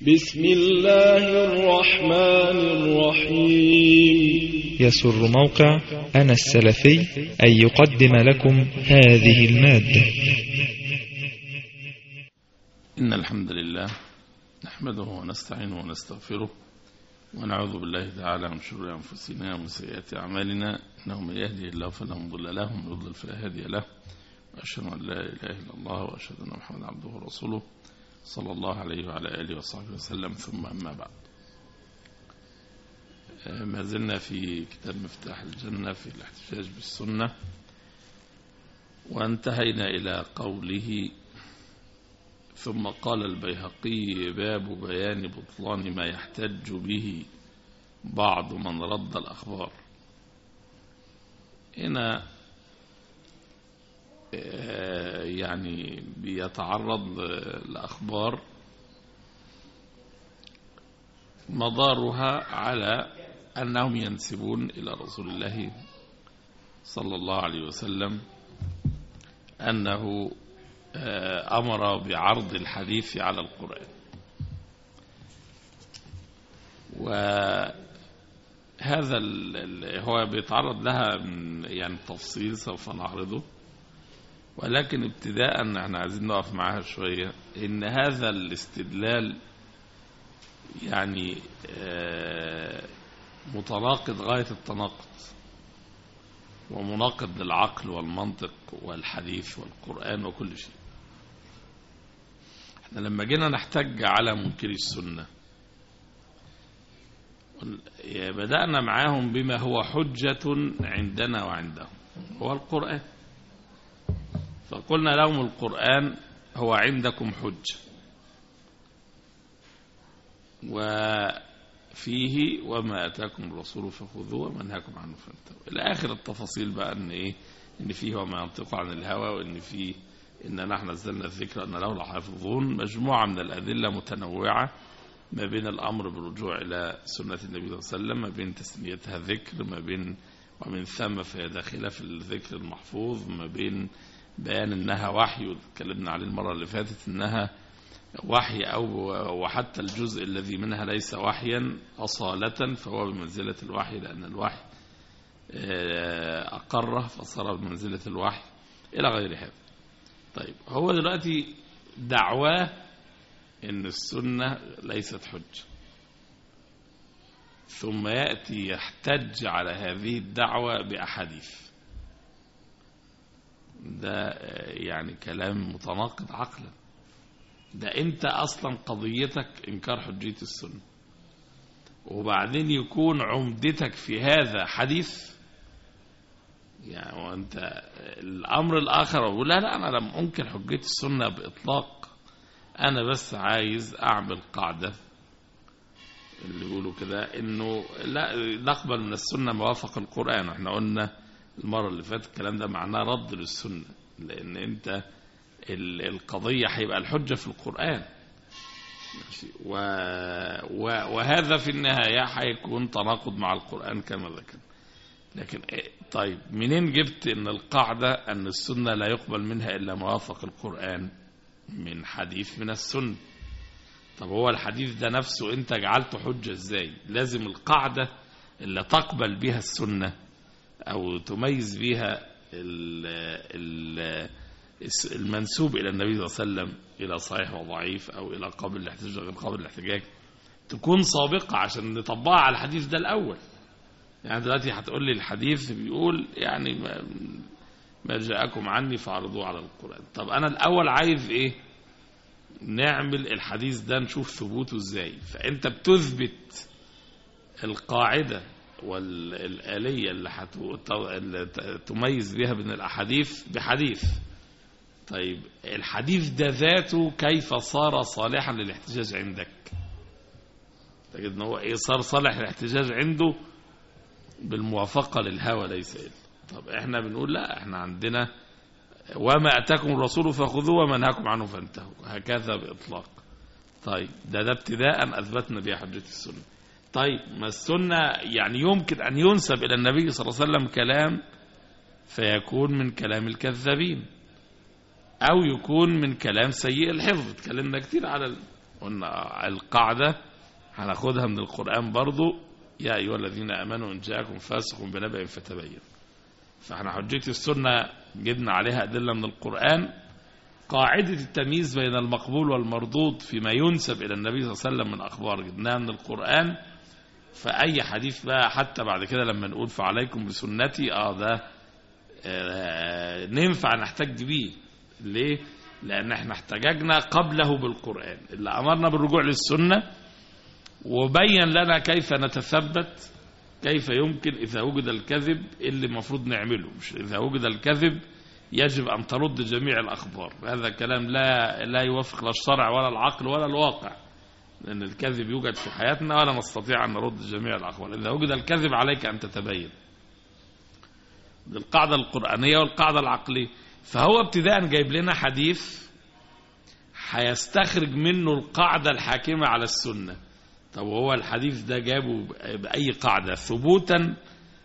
بسم الله الرحمن الرحيم يسر موقع أنا السلفي أن يقدم لكم هذه المادة إن الحمد لله نحمده ونستعينه ونستغفره ونعوذ بالله تعالى من شرور أنفسنا ومن سيئات أعمالنا إنه من يهدي الله فلا مضل له ومن يضلل فلا هادي له وأشهد أن لا إله إلا الله وأشهد أن محمدا عبده ورسوله صلى الله عليه وعلى آله وصحبه وسلم ثم أما بعد ما زلنا في كتاب مفتاح الجنة في الاحتجاج بالسنة وانتهينا إلى قوله ثم قال البيهقي باب بيان بطلان ما يحتج به بعض من رد الأخبار هنا يعني بيتعرض لأخبار مضارها على أنهم ينسبون إلى رسول الله صلى الله عليه وسلم أنه أمر بعرض الحديث على القرآن وهذا هو بيتعرض لها يعني تفصيل سوف نعرضه ولكن ابتداء احنا عايزين نقف معاها شوية ان هذا الاستدلال يعني متناقض غاية التناقض ومناقض للعقل والمنطق والحديث والقرآن وكل شيء احنا لما جينا نحتج على منكري السنة بدأنا معاهم بما هو حجة عندنا وعندهم هو القرآن فقلنا لهم القرآن هو عندكم حجة وفيه وما أتاكم الرسول فخذوه وما نهاكم عنه فانتهوا إلى آخر التفاصيل بقى أن إيه إن فيه وما ينطق عن الهوى وإن فيه إن نحن نزلنا الذكر أن له لحافظون مجموعة من الأدلة متنوعة ما بين الأمر بالرجوع إلى سنة النبي صلى الله عليه وسلم ما بين تسميتها ذكر ما بين ومن ثم فهي داخلة في الذكر المحفوظ ما بين بيان انها وحي واتكلمنا عليه المره اللي فاتت انها وحي او وحتى الجزء الذي منها ليس وحيا اصاله فهو بمنزله الوحي لان الوحي اقره فصار بمنزله الوحي الى غير هذا. طيب هو دلوقتي دعواه ان السنه ليست حجه. ثم ياتي يحتج على هذه الدعوه باحاديث. ده يعني كلام متناقض عقلا ده انت اصلا قضيتك انكار حجية السنة وبعدين يكون عمدتك في هذا حديث يعني وانت الامر الاخر اقول لا لا انا لم انكر حجية السنة باطلاق انا بس عايز اعمل قاعدة اللي يقولوا كده انه لا نقبل من السنة موافق القرآن احنا قلنا المرة اللي فاتت الكلام ده معناه رد للسنة لأن أنت القضية هيبقى الحجة في القرآن و... و... وهذا في النهاية هيكون تناقض مع القرآن كما ذكر لكن طيب منين جبت ان القاعدة ان السنة لا يقبل منها الا موافق القرآن من حديث من السنة طب هو الحديث ده نفسه انت جعلته حجة ازاي لازم القاعدة اللي تقبل بها السنة أو تميز بها المنسوب إلى النبي صلى الله عليه وسلم إلى صحيح وضعيف أو إلى قابل الاحتجاج غير قابل الاحتجاج تكون سابقة عشان نطبقها على الحديث ده الأول يعني دلوقتي هتقول لي الحديث بيقول يعني ما, ما جاءكم عني فاعرضوه على القرآن طب أنا الأول عايز إيه نعمل الحديث ده نشوف ثبوته إزاي فأنت بتثبت القاعدة والآلية اللي تميز بها بين الأحاديث بحديث طيب الحديث ده ذاته كيف صار صالحا للاحتجاج عندك تجد ان هو ايه صار صالح للاحتجاج عنده بالموافقة للهوى ليس إلا طب احنا بنقول لا احنا عندنا وما أتاكم الرسول فخذوه وما نهاكم عنه فانتهوا هكذا بإطلاق طيب ده ده ابتداء أثبتنا بها حجة السنة طيب ما السنة يعني يمكن أن ينسب إلى النبي صلى الله عليه وسلم كلام فيكون من كلام الكذابين أو يكون من كلام سيء الحفظ اتكلمنا كتير على قلنا القاعدة هناخدها من القرآن برضو يا أيها الذين آمنوا إن جاءكم فاسق بنبأ فتبين فاحنا حجية السنة جبنا عليها أدلة من القرآن قاعدة التمييز بين المقبول والمردود فيما ينسب إلى النبي صلى الله عليه وسلم من أخبار جبناها من القرآن فأي حديث بقى حتى بعد كده لما نقول فعليكم بسنتي اه ده آه ننفع نحتج بيه ليه؟ لأن احنا احتججنا قبله بالقرآن اللي أمرنا بالرجوع للسنة وبين لنا كيف نتثبت كيف يمكن إذا وجد الكذب اللي المفروض نعمله مش إذا وجد الكذب يجب أن ترد جميع الأخبار هذا كلام لا لا يوافق لا الشرع ولا العقل ولا الواقع لأن الكذب يوجد في حياتنا ولا نستطيع أن نرد جميع الأخبار إذا وجد الكذب عليك أن تتبين دي القاعدة القرآنية والقاعدة العقلية فهو ابتداء جايب لنا حديث هيستخرج منه القاعدة الحاكمة على السنة طب هو الحديث ده جابه بأي قاعدة ثبوتا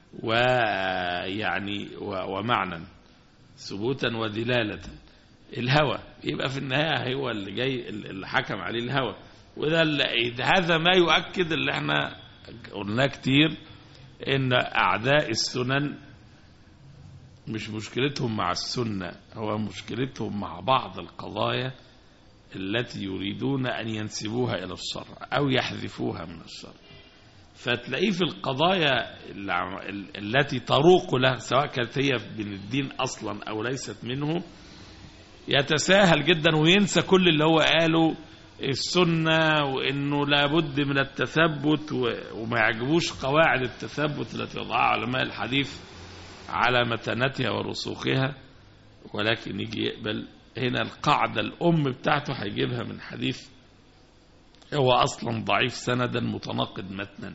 ويعني ومعنى ثبوتا ودلالة الهوى يبقى في النهاية هو اللي جاي اللي حكم عليه الهوى وده هذا ما يؤكد اللي احنا قلناه كتير ان اعداء السنن مش مشكلتهم مع السنة هو مشكلتهم مع بعض القضايا التي يريدون أن ينسبوها إلى الشر أو يحذفوها من الشر فتلاقيه في القضايا التي تروق له سواء كانت هي من الدين أصلا أو ليست منه يتساهل جدا وينسى كل اللي هو قاله السنة وإنه لابد من التثبت وما يعجبوش قواعد التثبت التي وضعها علماء الحديث على متانتها ورسوخها ولكن يجي يقبل هنا القاعدة الأم بتاعته هيجيبها من حديث هو أصلا ضعيف سندا متناقض متنا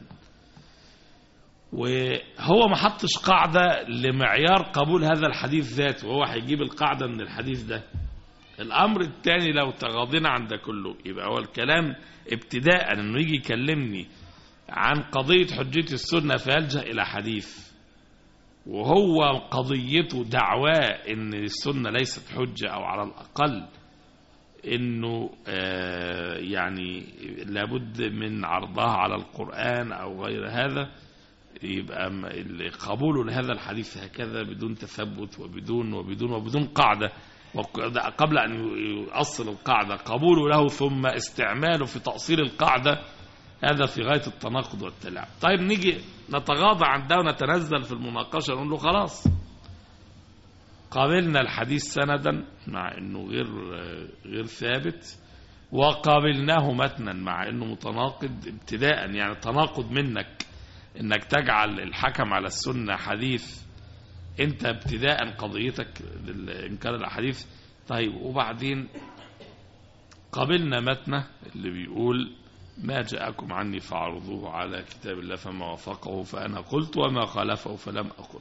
وهو ما حطش قاعدة لمعيار قبول هذا الحديث ذاته وهو هيجيب القاعدة من الحديث ده الأمر الثاني لو تغاضينا عن ده كله يبقى هو الكلام ابتداء انه يجي يكلمني عن قضية حجية السنة فيلجأ إلى حديث وهو قضيته دعواه ان السنة ليست حجة او على الاقل انه آه يعني لابد من عرضها على القرآن او غير هذا يبقى قبوله لهذا الحديث هكذا بدون تثبت وبدون وبدون وبدون قاعدة قبل ان يؤصل القاعدة قبوله له ثم استعماله في تأصيل القاعدة هذا في غاية التناقض والتلاعب طيب نيجي نتغاضى عن ده ونتنزل في المناقشة ونقول له خلاص قابلنا الحديث سندا مع انه غير غير ثابت وقابلناه متنا مع انه متناقض ابتداء يعني تناقض منك انك تجعل الحكم على السنة حديث انت ابتداء قضيتك انكار الاحاديث طيب وبعدين قابلنا متنه اللي بيقول ما جاءكم عني فاعرضوه على كتاب الله فما وافقه فأنا قلت وما خالفه فلم أقل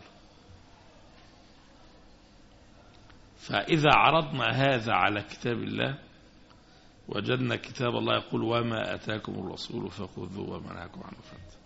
فإذا عرضنا هذا على كتاب الله وجدنا كتاب الله يقول وما أتاكم الرسول فخذوه وما نهاكم عنه فانتهوا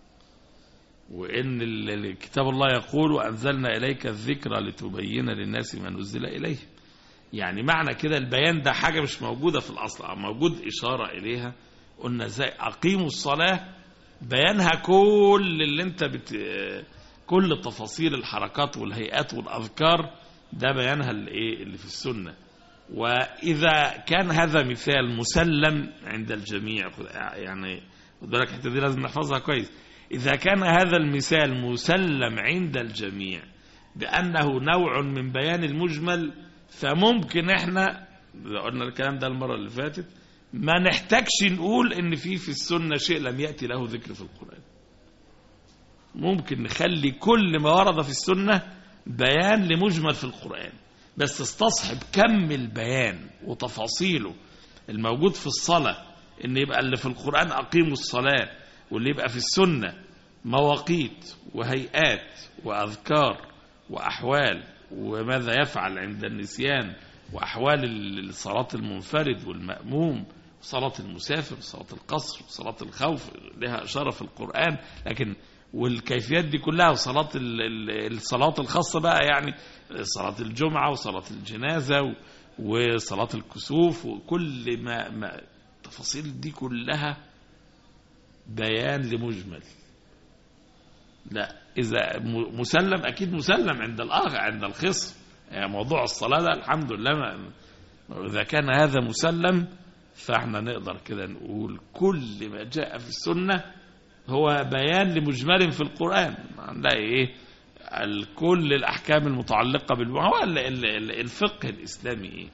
وإن كتاب الله يقول وأنزلنا إليك الذكرى لتبين للناس ما نزل إليه يعني معنى كده البيان ده حاجة مش موجودة في الأصل موجود إشارة إليها قلنا ازاي اقيموا الصلاة بيانها كل اللي انت بت... كل تفاصيل الحركات والهيئات والاذكار ده بيانها اللي ايه اللي في السنة واذا كان هذا مثال مسلم عند الجميع يعني خد بالك الحته دي لازم نحفظها كويس اذا كان هذا المثال مسلم عند الجميع بانه نوع من بيان المجمل فممكن احنا قلنا الكلام ده المره اللي فاتت ما نحتاجش نقول ان في في السنة شيء لم يأتي له ذكر في القرآن ممكن نخلي كل ما ورد في السنة بيان لمجمل في القرآن بس استصحب كم البيان وتفاصيله الموجود في الصلاة ان يبقى اللي في القرآن اقيموا الصلاة واللي يبقى في السنة مواقيت وهيئات وأذكار وأحوال وماذا يفعل عند النسيان وأحوال الصلاة المنفرد والمأموم صلاة المسافر صلاة القصر صلاة الخوف لها إشارة في القرآن لكن والكيفيات دي كلها وصلاة الصلاة الخاصة بقى يعني صلاة الجمعة وصلاة الجنازة وصلاة الكسوف وكل ما, ما التفاصيل دي كلها بيان لمجمل لا إذا م- مسلم أكيد مسلم عند الآخر عند الخصم يعني موضوع الصلاة ده الحمد لله ما إذا كان هذا مسلم فاحنا نقدر كده نقول كل ما جاء في السنة هو بيان لمجمل في القرآن هنلاقي ايه ال- كل الأحكام المتعلقة بال هو ال- ال- ال- الفقه الإسلامي ايه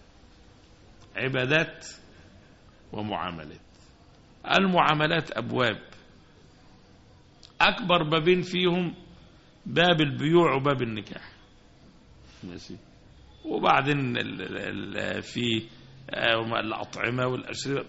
عبادات ومعاملات المعاملات أبواب أكبر بابين فيهم باب البيوع وباب النكاح ماشي وبعدين ال ال ال في آه، الأطعمة والأشربة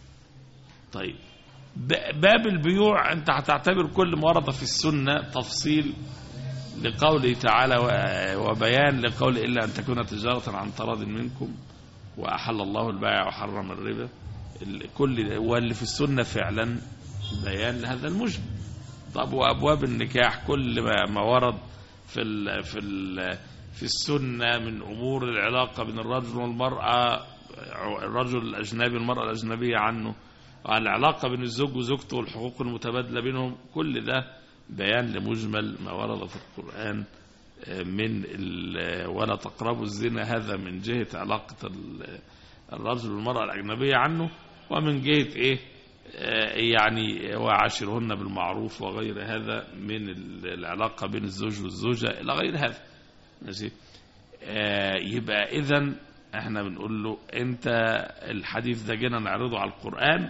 طيب ب- باب البيوع أنت هتعتبر كل ما ورد في السنة تفصيل لقوله تعالى و- وبيان لقوله إلا أن تكون تجارة عن تراض منكم وأحل الله البيع وحرم الربا ال- كل ده- واللي في السنة فعلا بيان لهذا المجمل طب وأبواب النكاح كل ما, ما ورد في ال في ال في السنة من أمور العلاقة بين الرجل والمرأة الرجل الأجنبي والمرأة الأجنبية عنه العلاقة بين الزوج وزوجته والحقوق المتبادلة بينهم كل ده بيان لمجمل ما ورد في القرآن آه، من ال- ولا تقربوا الزنا هذا من جهة علاقة ال- الرجل والمرأة الأجنبية عنه ومن جهة إيه آه، يعني وعاشرهن بالمعروف وغير هذا من ال- العلاقة بين الزوج والزوجة إلى غير هذا ماشي آه، يبقى إذا احنا بنقول له انت الحديث ده جينا نعرضه على القرآن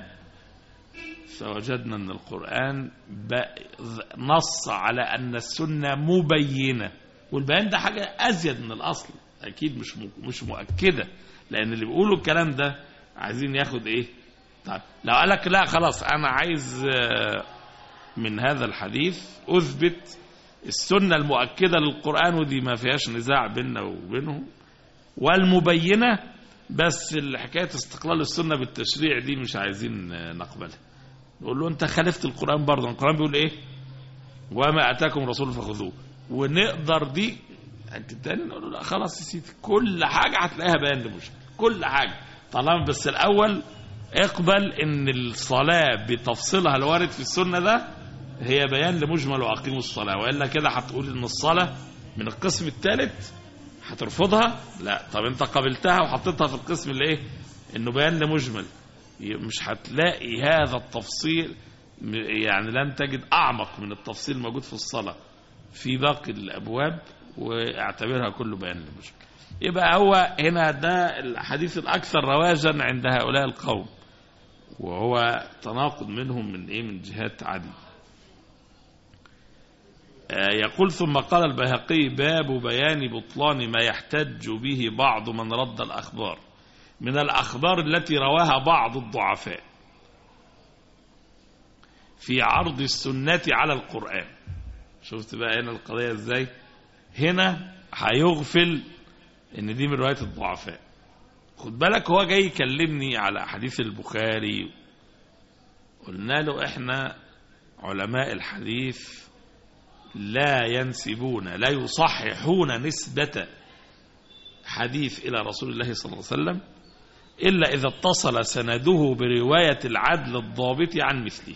فوجدنا ان القرآن ب- نص على ان السنة مبينة والبيان ده حاجة ازيد من الاصل اكيد مش م- مش مؤكدة لان اللي بيقولوا الكلام ده عايزين ياخد ايه طيب لو قالك لا خلاص انا عايز آه، من هذا الحديث اثبت السنة المؤكدة للقرآن ودي ما فيهاش نزاع بيننا وبينهم والمبينة بس حكاية استقلال السنة بالتشريع دي مش عايزين آه، نقبلها نقول له انت خالفت القرآن برضه القرآن بيقول ايه وما اتاكم رسول فخذوه ونقدر دي تاني نقول له لا خلاص يا سيدي كل حاجة هتلاقيها بيان لمشكل كل حاجة طالما بس الأول اقبل ان الصلاة بتفصيلها الوارد في السنة ده هي بيان لمجمل وأقيموا الصلاة وإلا كده هتقول ان الصلاة من القسم الثالث هترفضها لا طب انت قبلتها وحطيتها في القسم اللي ايه انه بيان لمجمل مش هتلاقي هذا التفصيل م- يعني لن تجد اعمق من التفصيل الموجود في الصلاة في باقي الابواب واعتبرها كله بيان لمجمل يبقى هو هنا ده الحديث الاكثر رواجا عند هؤلاء القوم وهو تناقض منهم من ايه من جهات عديده آه، يقول ثم قال البيهقي باب بيان بطلان ما يحتج به بعض من رد الأخبار من الأخبار التي رواها بعض الضعفاء في عرض السنة على القرآن شفت بقى هنا القضية ازاي هنا هيغفل ان دي من رواية الضعفاء خد بالك هو جاي يكلمني على حديث البخاري قلنا له احنا علماء الحديث لا ينسبون لا يصححون نسبة حديث إلى رسول الله صلى الله عليه وسلم إلا إذا اتصل سنده برواية العدل الضابط عن مثله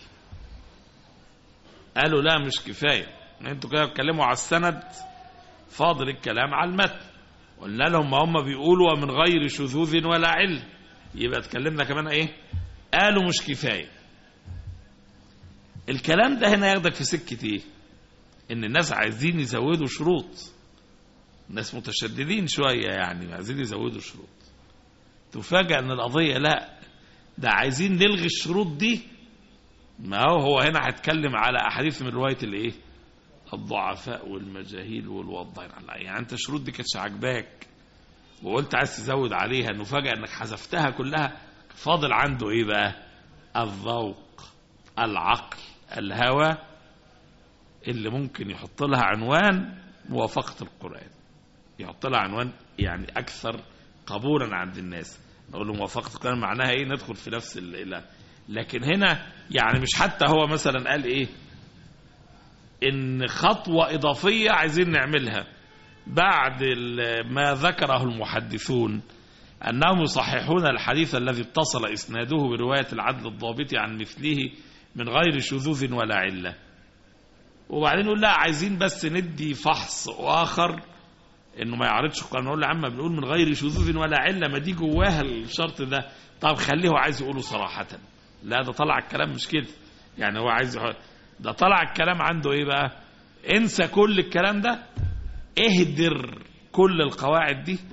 قالوا لا مش كفاية انتوا كده بتكلموا على السند فاضل الكلام على المتن قلنا لهم ما هم بيقولوا ومن غير شذوذ ولا علم يبقى اتكلمنا كمان ايه قالوا مش كفاية الكلام ده هنا ياخدك في سكة ايه ان الناس عايزين يزودوا شروط الناس متشددين شوية يعني عايزين يزودوا شروط تفاجأ ان القضية لا ده عايزين نلغي الشروط دي ما هو هو هنا هيتكلم على احاديث من رواية الايه الضعفاء والمجاهيل والوضعين يعني انت الشروط دي كانتش عاجباك وقلت عايز تزود عليها نفاجأ انك حذفتها كلها فاضل عنده ايه بقى الذوق العقل الهوى اللي ممكن يحط لها عنوان موافقة القرآن يحط لها عنوان يعني أكثر قبولا عند الناس نقول له موافقة القرآن معناها إيه ندخل في نفس ال لكن هنا يعني مش حتى هو مثلا قال إيه إن خطوة إضافية عايزين نعملها بعد ال- ما ذكره المحدثون أنهم يصححون الحديث الذي اتصل إسناده برواية العدل الضابط عن مثله من غير شذوذ ولا علة وبعدين يقول لا عايزين بس ندي فحص آخر انه ما يعرضش القرآن نقول له يا عم بنقول من غير شذوذ ولا علة ما دي جواها الشرط ده طب خليه هو عايز يقوله صراحة لا ده طلع الكلام مش كده يعني هو عايز يحط ده طلع الكلام عنده ايه بقى انسى كل الكلام ده اهدر كل القواعد دي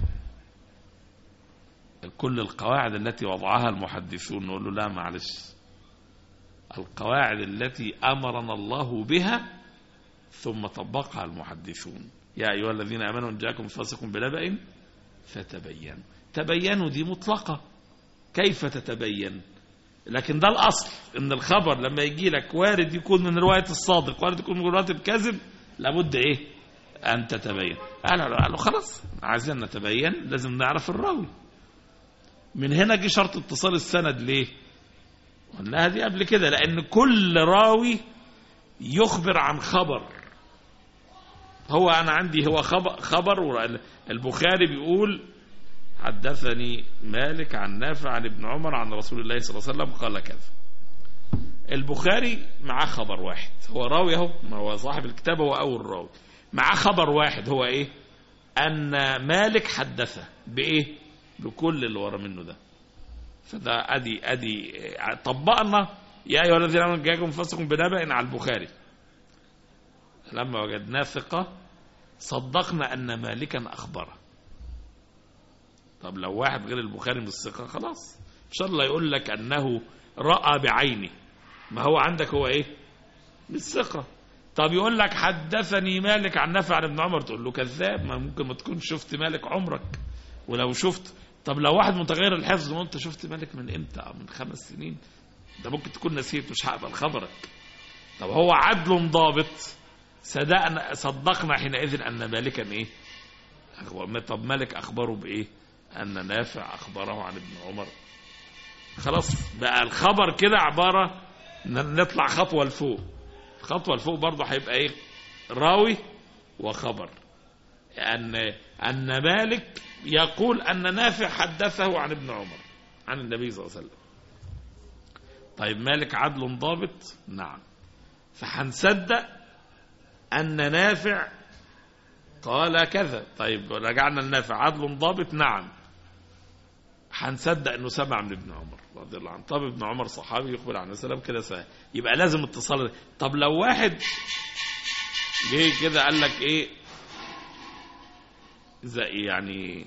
كل القواعد التي وضعها المحدثون نقول له لا معلش القواعد التي أمرنا الله بها ثم طبقها المحدثون يا أيها الذين آمنوا إن جاءكم فاسق بنبأ فتبين تبينوا دي مطلقة كيف تتبين لكن ده الأصل إن الخبر لما يجي لك وارد يكون من رواية الصادق وارد يكون من رواية الكاذب لابد إيه أن تتبين قالوا قالوا خلاص عايزين نتبين لازم نعرف الراوي من هنا جه شرط اتصال السند ليه قلناها دي قبل كده لأن كل راوي يخبر عن خبر هو أنا عندي هو خبر, خبر البخاري بيقول حدثني مالك عن نافع عن ابن عمر عن رسول الله صلى الله عليه وسلم قال كذا البخاري معاه خبر واحد هو راوي اهو ما هو صاحب الكتاب هو أول راوي معاه خبر واحد هو ايه أن مالك حدثه بإيه بكل اللي ورا منه ده فده ادي ادي طبقنا يا ايها الذين امنوا جاءكم فاسق بنبأ على البخاري لما وجدناه ثقة صدقنا ان مالكا اخبره طب لو واحد غير البخاري من الثقة خلاص ان شاء الله يقول لك انه رأى بعينه ما هو عندك هو ايه بالثقة طب يقول لك حدثني مالك عن نافع عن ابن عمر تقول له كذاب ما ممكن ما تكونش شفت مالك عمرك ولو شفت طب لو واحد متغير الحفظ وانت شفت مالك من امتى من خمس سنين ده ممكن تكون نسيت مش هقبل خبرك طب هو عدل ضابط صدقنا صدقنا حينئذ ان مالكا ايه أخبر. طب مالك اخبره بايه ان نافع اخبره عن ابن عمر خلاص بقى الخبر كده عبارة نطلع خطوة لفوق خطوة لفوق برضه هيبقى ايه راوي وخبر أن أن مالك يقول أن نافع حدثه عن ابن عمر عن النبي صلى الله عليه وسلم طيب مالك عدل ضابط نعم فهنصدق أن نافع قال كذا طيب رجعنا لنافع عدل ضابط نعم هنصدق انه سمع من ابن عمر رضي الله عنه طب ابن عمر صحابي يخبر عن السلام كده سهل يبقى لازم اتصال طب لو واحد جه كده قال لك ايه زي يعني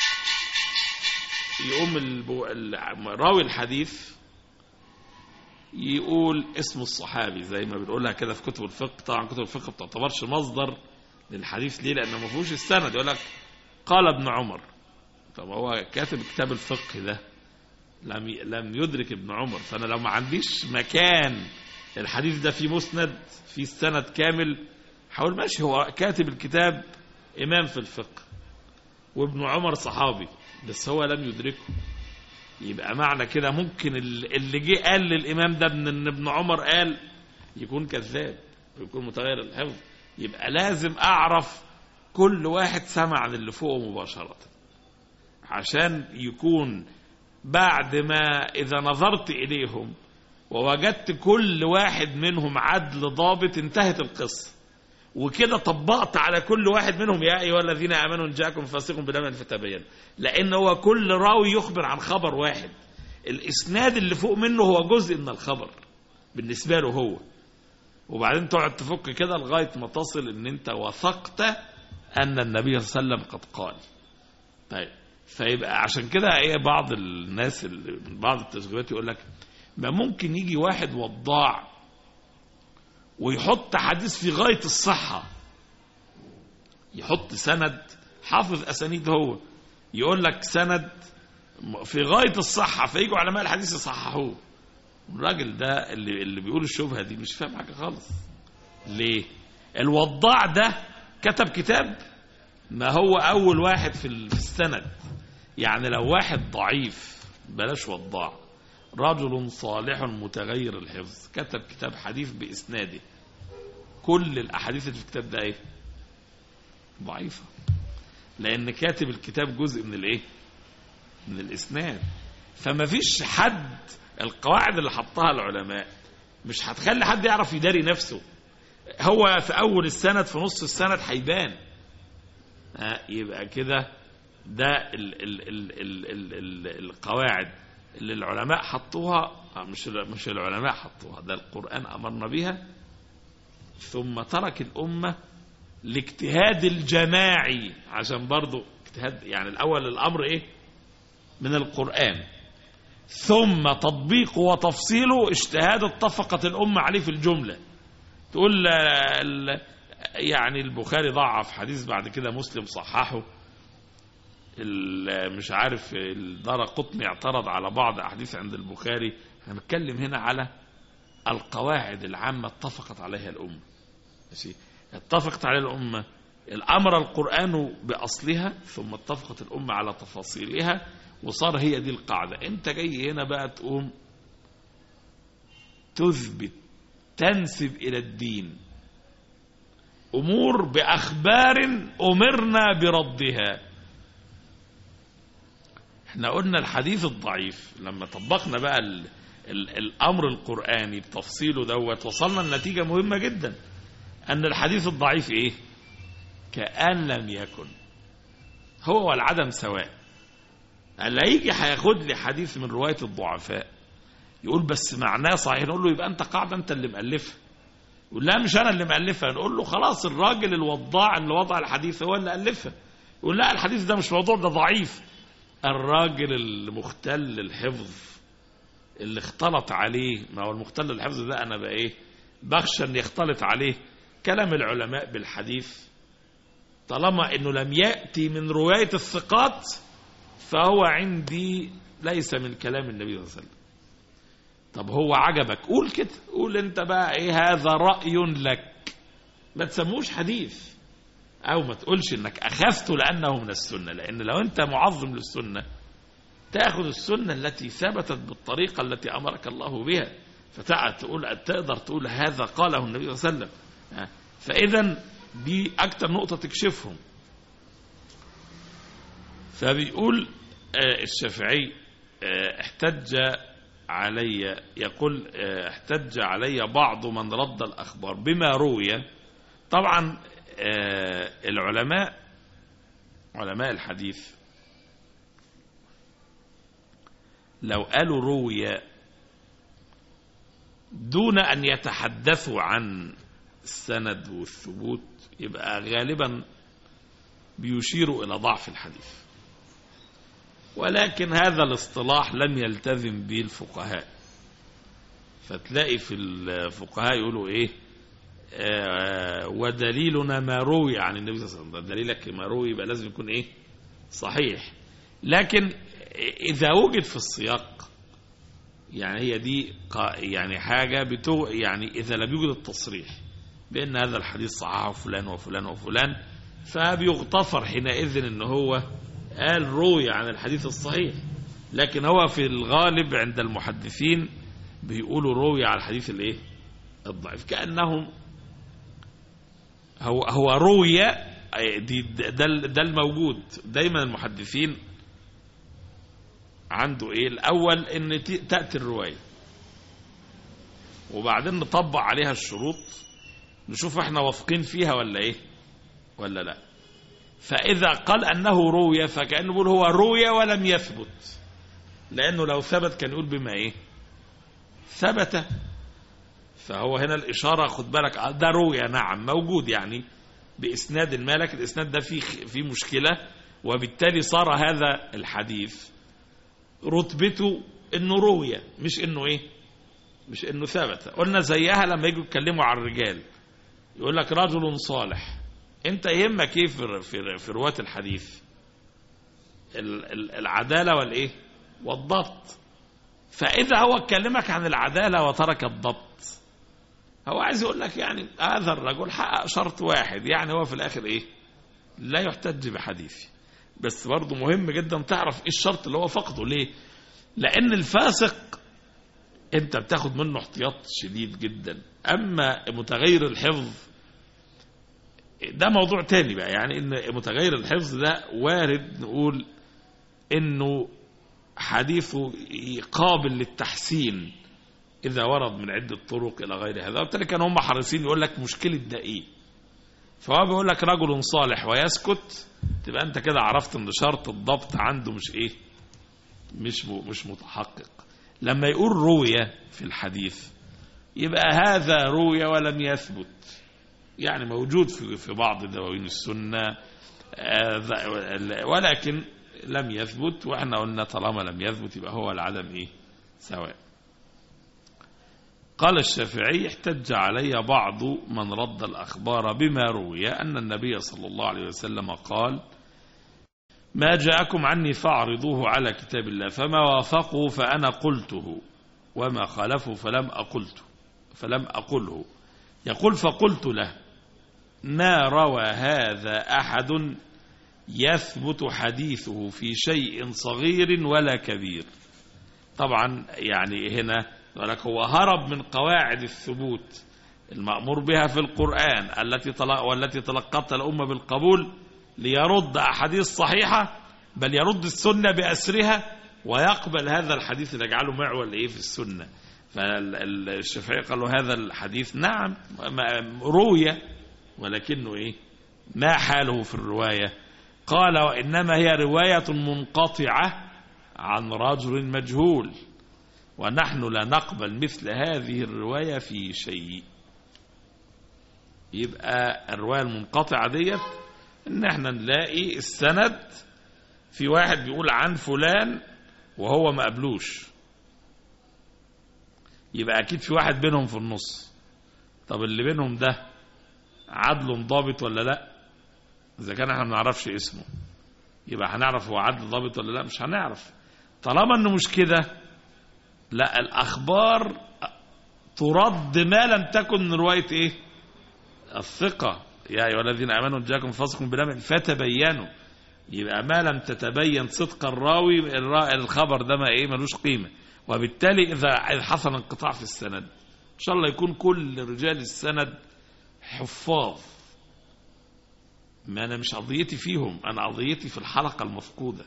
يقوم البو... راوي الحديث يقول اسم الصحابي زي ما بنقولها كده في كتب الفقه طبعا كتب الفقه ما بتعتبرش مصدر للحديث ليه لانه ما فيهوش السند يقول لك قال ابن عمر طب هو كاتب كتاب الفقه ده لم ي... لم يدرك ابن عمر فانا لو ما عنديش مكان الحديث ده فيه مسند فيه السند كامل حاول ماشي هو كاتب الكتاب امام في الفقه وابن عمر صحابي بس هو لم يدركه يبقى معنى كده ممكن اللي جه قال للامام ده ان ابن عمر قال يكون كذاب ويكون متغير الحفظ يبقى لازم اعرف كل واحد سمع عن اللي فوقه مباشره عشان يكون بعد ما إذا نظرت إليهم ووجدت كل واحد منهم عدل ضابط انتهت القصة وكده طبقت على كل واحد منهم يا أيها الذين آمنوا إن جاءكم فاسق بنبأ فتبين لأن هو كل راوي يخبر عن خبر واحد الإسناد اللي فوق منه هو جزء من الخبر بالنسبة له هو وبعدين تقعد تفك كده لغاية ما تصل إن أنت وثقت أن النبي صلى الله عليه وسلم قد قال طيب فيبقى عشان كده ايه بعض الناس اللي بعض التسجيلات يقول لك ما ممكن يجي واحد وضاع ويحط حديث في غاية الصحة يحط سند حافظ أسانيد هو يقول لك سند في غاية الصحة فيجوا علماء الحديث يصححوه الراجل ده اللي اللي بيقول الشبهة دي مش فاهم حاجة خالص ليه الوضاع ده كتب كتاب ما هو أول واحد في السند يعني لو واحد ضعيف بلاش وضاع رجل صالح متغير الحفظ كتب كتاب حديث بإسناده كل الأحاديث اللي في الكتاب ده إيه ضعيفة لأن كاتب الكتاب جزء من الإيه من الاسناد فما فيش حد القواعد اللي حطها العلماء مش هتخلي حد يعرف يداري نفسه هو في اول السند في نص السند هيبان ها، يبقى كده ده ال ال ال ال ال ال القواعد اللي العلماء حطوها آه، مش ال- مش العلماء حطوها ده القرآن أمرنا بها ثم ترك الأمة لاجتهاد الجماعي عشان برضو اجتهاد يعني الأول الأمر إيه من القرآن ثم تطبيقه وتفصيله اجتهاد اتفقت الأمة عليه في الجملة تقول آه، ال- يعني البخاري ضعف حديث بعد كده مسلم صححه ال- مش عارف الدار قطني اعترض على بعض أحاديث عند البخاري هنتكلم هنا على القواعد العامة اتفقت عليها الأمة ماشي اتفقت عليها الأمة الأمر القرآن بأصلها ثم اتفقت الأمة على تفاصيلها وصار هي دي القاعدة انت جاي هنا بقى تقوم تثبت تنسب إلى الدين أمور بأخبار أمرنا بردها احنا قلنا الحديث الضعيف لما طبقنا بقى ال ال الأمر القرآني بتفصيله دوت وصلنا لنتيجة مهمة جدا أن الحديث الضعيف إيه كأن لم يكن هو والعدم سواء اللي هيجي هياخد لي حديث من رواية الضعفاء يقول بس معناه صحيح نقول له يبقى أنت قاعدة أنت اللي مألفها يقول لا مش أنا اللي مألفها نقول له خلاص الراجل الوضاع اللي وضع الحديث هو اللي ألفها يقول لا الحديث ده مش موضوع ده ضعيف الراجل المختل الحفظ اللي اختلط عليه ما هو المختل الحفظ ده أنا بقى إيه بخشى أن يختلط عليه كلام العلماء بالحديث طالما أنه لم يأتي من رواية الثقات فهو عندي ليس من كلام النبي صلى الله عليه وسلم طب هو عجبك قول كده قول انت بقى ايه هذا رأي لك ما تسموش حديث او ما تقولش انك اخذته لانه من السنة لان لو انت معظم للسنة تاخذ السنة التي ثبتت بالطريقة التي امرك الله بها فتقعد تقول تقدر تقول هذا قاله النبي صلى الله عليه وسلم ها؟ فاذا دي اكتر نقطة تكشفهم فبيقول آه، الشافعي آه، احتج علي يقول آه، احتج علي بعض من رد الأخبار بما روي طبعا آه، العلماء علماء الحديث لو قالوا روي دون أن يتحدثوا عن السند والثبوت يبقى غالبا بيشيروا إلى ضعف الحديث ولكن هذا الاصطلاح لم يلتزم به الفقهاء فتلاقي في الفقهاء يقولوا ايه آه ودليلنا ما روي عن النبي صلى الله عليه وسلم دليلك ما روي يبقى لازم يكون ايه صحيح لكن اذا وجد في السياق يعني هي دي قا- يعني حاجة بتو يعني إذا لم يوجد التصريح بأن هذا الحديث صححه فلان وفلان وفلان فبيغتفر حينئذ ان هو قال روي عن الحديث الصحيح لكن هو في الغالب عند المحدثين بيقولوا روي على الحديث الايه الضعيف كانهم هو هو روي دي ده ده الموجود دايما المحدثين عنده ايه الاول ان ت- تاتي الروايه وبعدين نطبق عليها الشروط نشوف احنا واثقين فيها ولا ايه ولا لا فإذا قال أنه روي فكأنه بيقول هو روي ولم يثبت لأنه لو ثبت كان يقول بما إيه ثبت فهو هنا الإشارة خد بالك آه ده روي نعم موجود يعني بإسناد ما لكن الإسناد ده فيه فيه مشكلة وبالتالي صار هذا الحديث رتبته إنه روي مش إنه إيه مش إنه ثبت قلنا زيها لما يجوا يتكلموا عن الرجال يقول لك رجل صالح انت يهمك ايه في في في رواة الحديث ال- ال- العدالة والايه والضبط فاذا هو اتكلمك عن العدالة وترك الضبط هو عايز يقول لك يعني هذا الرجل حقق شرط واحد يعني هو في الاخر ايه لا يحتج بحديثي بس برضه مهم جدا تعرف ايه الشرط اللي هو فقده ليه لان الفاسق انت بتاخد منه احتياط شديد جدا اما متغير الحفظ ده موضوع تاني بقى يعني ان متغير الحفظ ده وارد نقول انه حديثه قابل للتحسين إذا ورد من عدة طرق إلى غير هذا وبالتالي كانوا هم حريصين يقول لك مشكلة ده إيه فهو بيقول لك رجل صالح ويسكت تبقى أنت كده عرفت إن شرط الضبط عنده مش إيه مش م- مش متحقق لما يقول روية في الحديث يبقى هذا روي ولم يثبت يعني موجود في في بعض دواوين السنة آه، ذا- ولكن لم يثبت واحنا قلنا طالما لم يثبت يبقى هو العدم ايه سواء قال الشافعي احتج علي بعض من رد الأخبار بما روي أن النبي صلى الله عليه وسلم قال ما جاءكم عني فاعرضوه على كتاب الله فما وافقوا فأنا قلته وما خالفوا فلم أقلته فلم أقله يقول فقلت له ما روى هذا أحد يثبت حديثه في شيء صغير ولا كبير طبعا يعني هنا ولك هو هرب من قواعد الثبوت المأمور بها في القرآن التي طلق والتي تلقتها الأمة بالقبول ليرد أحاديث صحيحة بل يرد السنة بأسرها ويقبل هذا الحديث اللي يجعله معول إيه في السنة فالشافعي قالوا هذا الحديث نعم ما- روي ولكنه إيه ما حاله في الرواية قال وإنما هي رواية منقطعة عن رجل مجهول ونحن لا نقبل مثل هذه الرواية في شيء يبقى الرواية المنقطعة ديت ان احنا نلاقي السند في واحد بيقول عن فلان وهو ما قبلوش يبقى اكيد في واحد بينهم في النص طب اللي بينهم ده عدل ضابط ولا لا اذا كان احنا ما نعرفش اسمه يبقى هنعرف هو عدل ضابط ولا لا مش هنعرف طالما انه مش كده لا الاخبار ترد ما لم تكن روايه ايه الثقه يا ايها الذين امنوا إن جاءكم فاسق بنبأ فتبينوا يبقى ما لم تتبين صدق الراوي الرا- الخبر ده ما ايه ملوش قيمه وبالتالي اذا إذا حصل انقطاع في السند ان شاء الله يكون كل رجال السند حفاظ ما انا مش قضيتي فيهم انا قضيتي في الحلقه المفقوده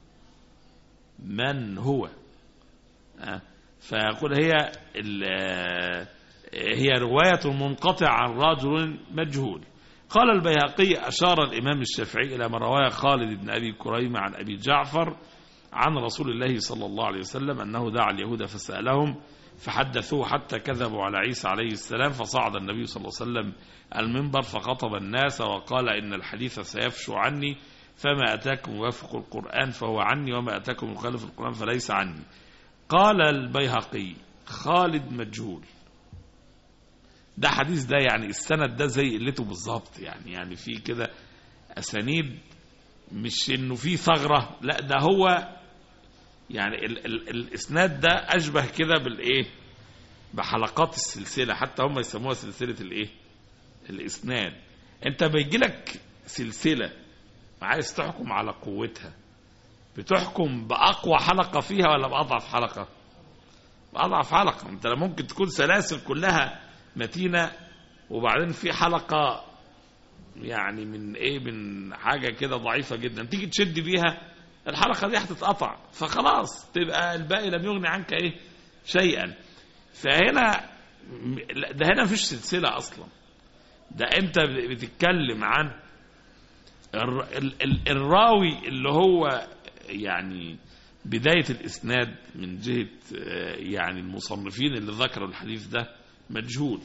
من هو آه. فيقول هي ال- آه، هي رواية منقطعة عن رجل مجهول قال البيهقي أشار الإمام الشافعي إلى ما رواه خالد بن أبي كريم عن أبي جعفر عن رسول الله صلى الله عليه وسلم أنه دعا اليهود فسألهم فحدثوه حتى كذبوا على عيسى عليه السلام فصعد النبي صلى الله عليه وسلم المنبر فخطب الناس وقال إن الحديث سيفشو عني فما أتاكم يوافق القرآن فهو عني وما أتاكم يخالف القرآن فليس عني قال البيهقي خالد مجهول ده حديث ده يعني السند ده زي قلته بالظبط يعني يعني في كده اسانيد مش انه في ثغره لا ده هو يعني ال ال الاسناد ده اشبه كده بالايه بحلقات السلسله حتى هم يسموها سلسله الايه الاسناد انت بيجي لك سلسله عايز تحكم على قوتها بتحكم باقوى حلقه فيها ولا باضعف حلقه باضعف حلقه انت ممكن تكون سلاسل كلها متينه وبعدين في حلقه يعني من ايه من حاجه كده ضعيفه جدا تيجي تشد بيها الحلقه دي هتتقطع فخلاص تبقى الباقي لم يغني عنك ايه شيئا فهنا لا، ده هنا مفيش سلسله اصلا ده انت بتتكلم عن الر- ال- ال- الراوي اللي هو يعني بداية الإسناد من جهة آه، يعني المصنفين اللي ذكروا الحديث ده مجهول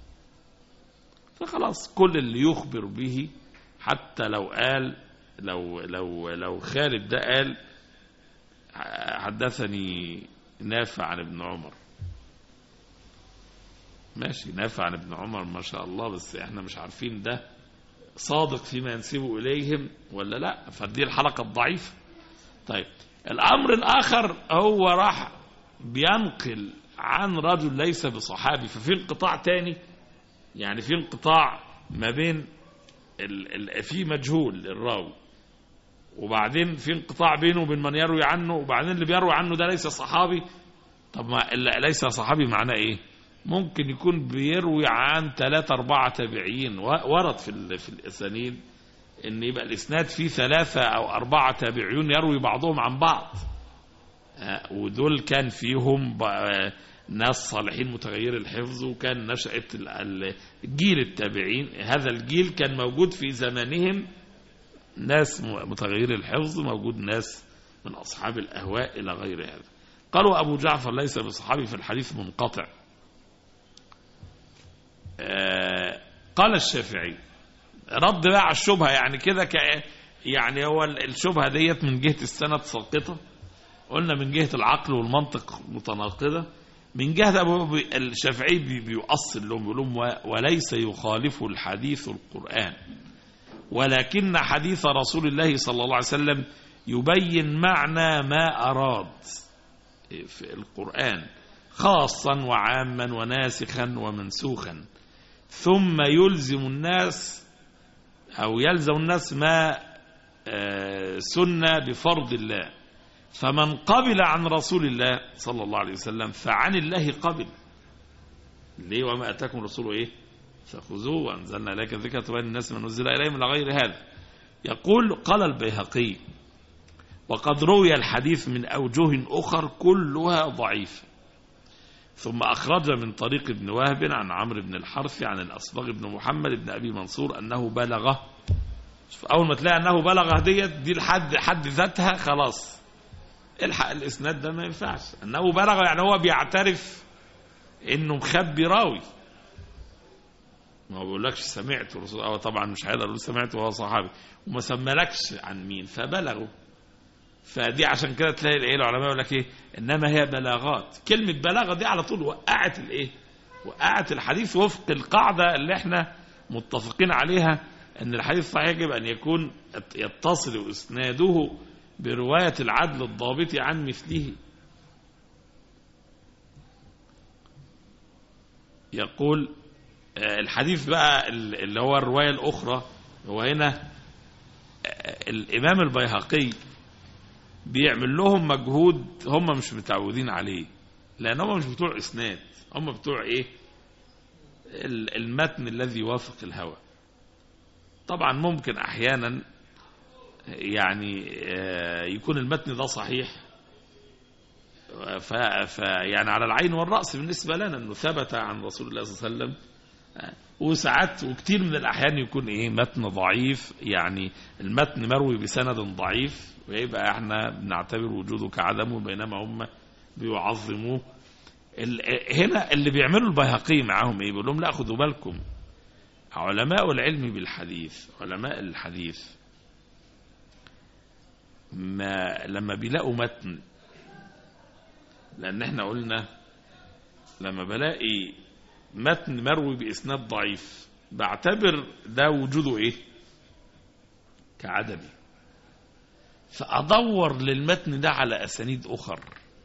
فخلاص كل اللي يخبر به حتى لو قال لو لو لو خالد ده قال حدثني نافع عن ابن عمر ماشي نافع عن ابن عمر ما شاء الله بس احنا مش عارفين ده صادق فيما ينسبه إليهم ولا لا فدي الحلقة الضعيفة طيب الأمر الآخر هو راح بينقل عن رجل ليس بصحابي ففي انقطاع تاني يعني في انقطاع ما بين ال ال في مجهول الراوي وبعدين في انقطاع بينه وبين من يروي عنه وبعدين اللي بيروي عنه ده ليس صحابي طب ما ال- ليس صحابي معناه ايه ممكن يكون بيروي عن ثلاثة أربعة تابعين و- ورد في ال- في الأسانيد إن يبقى الإسناد فيه ثلاثة أو أربعة تابعين يروي بعضهم عن بعض آه، ودول كان فيهم بقى ناس صالحين متغير الحفظ وكان نشأة ال- ال- جيل التابعين هذا الجيل كان موجود في زمانهم ناس م- متغير الحفظ موجود ناس من أصحاب الأهواء إلى غير هذا قالوا أبو جعفر ليس بصحابي في الحديث منقطع آه، قال الشافعي رد بقى على الشبهة يعني كده ك يعني هو ال- الشبهة ديت من جهة السند ساقطة قلنا من جهة العقل والمنطق متناقضة من جهة أبو أبو- الشافعي بي- بيؤصل لهم بيقول لهم و- وليس يخالف الحديث القرآن ولكن حديث رسول الله صلى الله عليه وسلم يبين معنى ما أراد في القرآن خاصا وعاما وناسخا ومنسوخا ثم يلزم الناس أو يلزم الناس ما آه، سنة بفرض الله فمن قبل عن رسول الله صلى الله عليه وسلم فعن الله قبل ليه وما أتاكم رسوله إيه فخذوه وأنزلنا إليك الذكر تبين الناس من نزل إليهم إلى غير هذا يقول قال البيهقي وقد روي الحديث من أوجه أخر كلها ضعيفة ثم أخرج من طريق ابن وهب عن عمرو بن الحرث عن الأصبغ بن محمد بن أبي منصور أنه بلغه شوف أول ما تلاقي أنه بلغه ديت دي لحد حد ذاتها خلاص الحق الإسناد ده ما ينفعش أنه بلغه يعني هو بيعترف إنه مخبي راوي ما هو بيقولكش سمعت الرسول أو طبعا مش هيقدر يقول سمعت وهو صحابي وما سملكش عن مين فبلغوا فدي عشان كده تلاقي الايه العلماء يقول لك ايه انما هي بلاغات كلمه بلاغه دي على طول وقعت الايه وقعت الحديث وفق القاعده اللي احنا متفقين عليها ان الحديث صحيح يجب ان يكون يتصل اسناده بروايه العدل الضابط عن مثله يقول آه، الحديث بقى اللي هو الروايه الاخرى هو هنا آه، الامام البيهقي بيعمل لهم مجهود هم مش متعودين عليه لان هم مش بتوع اسناد هم بتوع ايه ال- المتن الذي يوافق الهوى طبعا ممكن احيانا يعني آه، يكون المتن ده صحيح ف ف- يعني على العين والراس بالنسبه لنا انه ثبت عن رسول الله صلى الله عليه وسلم آه، وساعات وكتير من الاحيان يكون ايه متن ضعيف يعني المتن مروي بسند ضعيف ويبقى احنا بنعتبر وجوده كعدمه بينما هم بيعظموه ال- هنا اللي بيعملوا البيهقي معاهم ايه بيقول لهم لا خدوا بالكم علماء العلم بالحديث علماء الحديث ما لما بيلاقوا متن لان احنا قلنا لما بلاقي متن مروي باسناد ضعيف بعتبر ده وجوده ايه كعدمي فادور للمتن ده على اسانيد اخر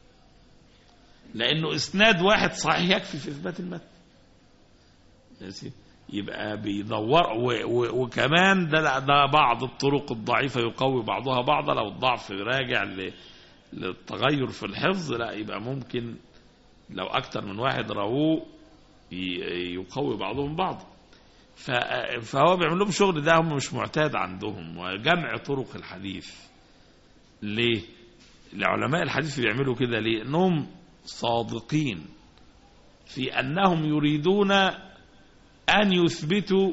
لانه اسناد واحد صحيح يكفي في اثبات المتن ماشي يبقى بيدور و و وكمان ده ده بعض الطرق الضعيفه يقوي بعضها بعضا لو الضعف راجع ل- للتغير في الحفظ لا يبقى ممكن لو اكتر من واحد راووه ي- يقوي بعضهم بعض ف- فهو بيعمل لهم شغل ده هم مش معتاد عندهم وجمع طرق الحديث ليه العلماء الحديث بيعملوا كده ليه انهم صادقين في انهم يريدون ان يثبتوا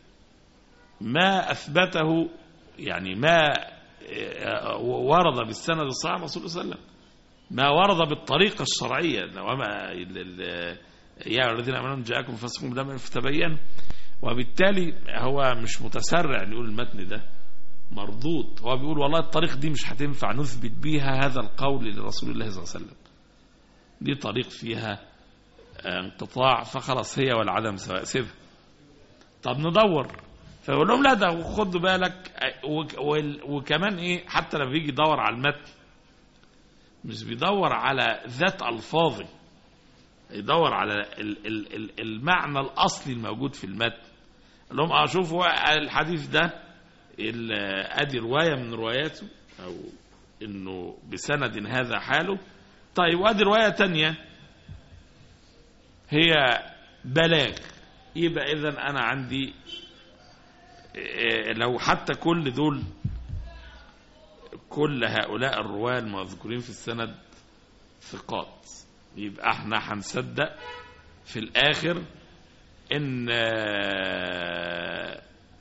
ما اثبته يعني ما آه، ورد بالسند الصحيح عن رسول الله صلى الله عليه وسلم ما ورد بالطريقه الشرعيه وما ال- ال- يا أيها الذين امنوا إن جاءكم فاسق بدم فتبين وبالتالي هو مش متسرع إنه يقول المتن ده مردود هو بيقول والله الطريق دي مش هتنفع نثبت بيها هذا القول لرسول الله صلى الله عليه وسلم دي طريق فيها آه، انقطاع فخلاص هي والعدم سواء سيبها طب ندور فيقول لهم لا ده خد بالك آه، وك- وال- وكمان ايه حتى لما بيجي يدور على المتن مش بيدور على ذات الفاظه يدور على ال- ال- ال- المعنى الاصلي الموجود في المتن قال لهم اه شوفوا الحديث ده ال- ادي روايه من رواياته او انه بسند هذا حاله طيب وادي روايه تانية هي بلاغ يبقى اذا انا عندي إيه، لو حتى كل دول كل هؤلاء الرواه المذكورين في السند ثقات يبقى احنا هنصدق في الاخر ان آه،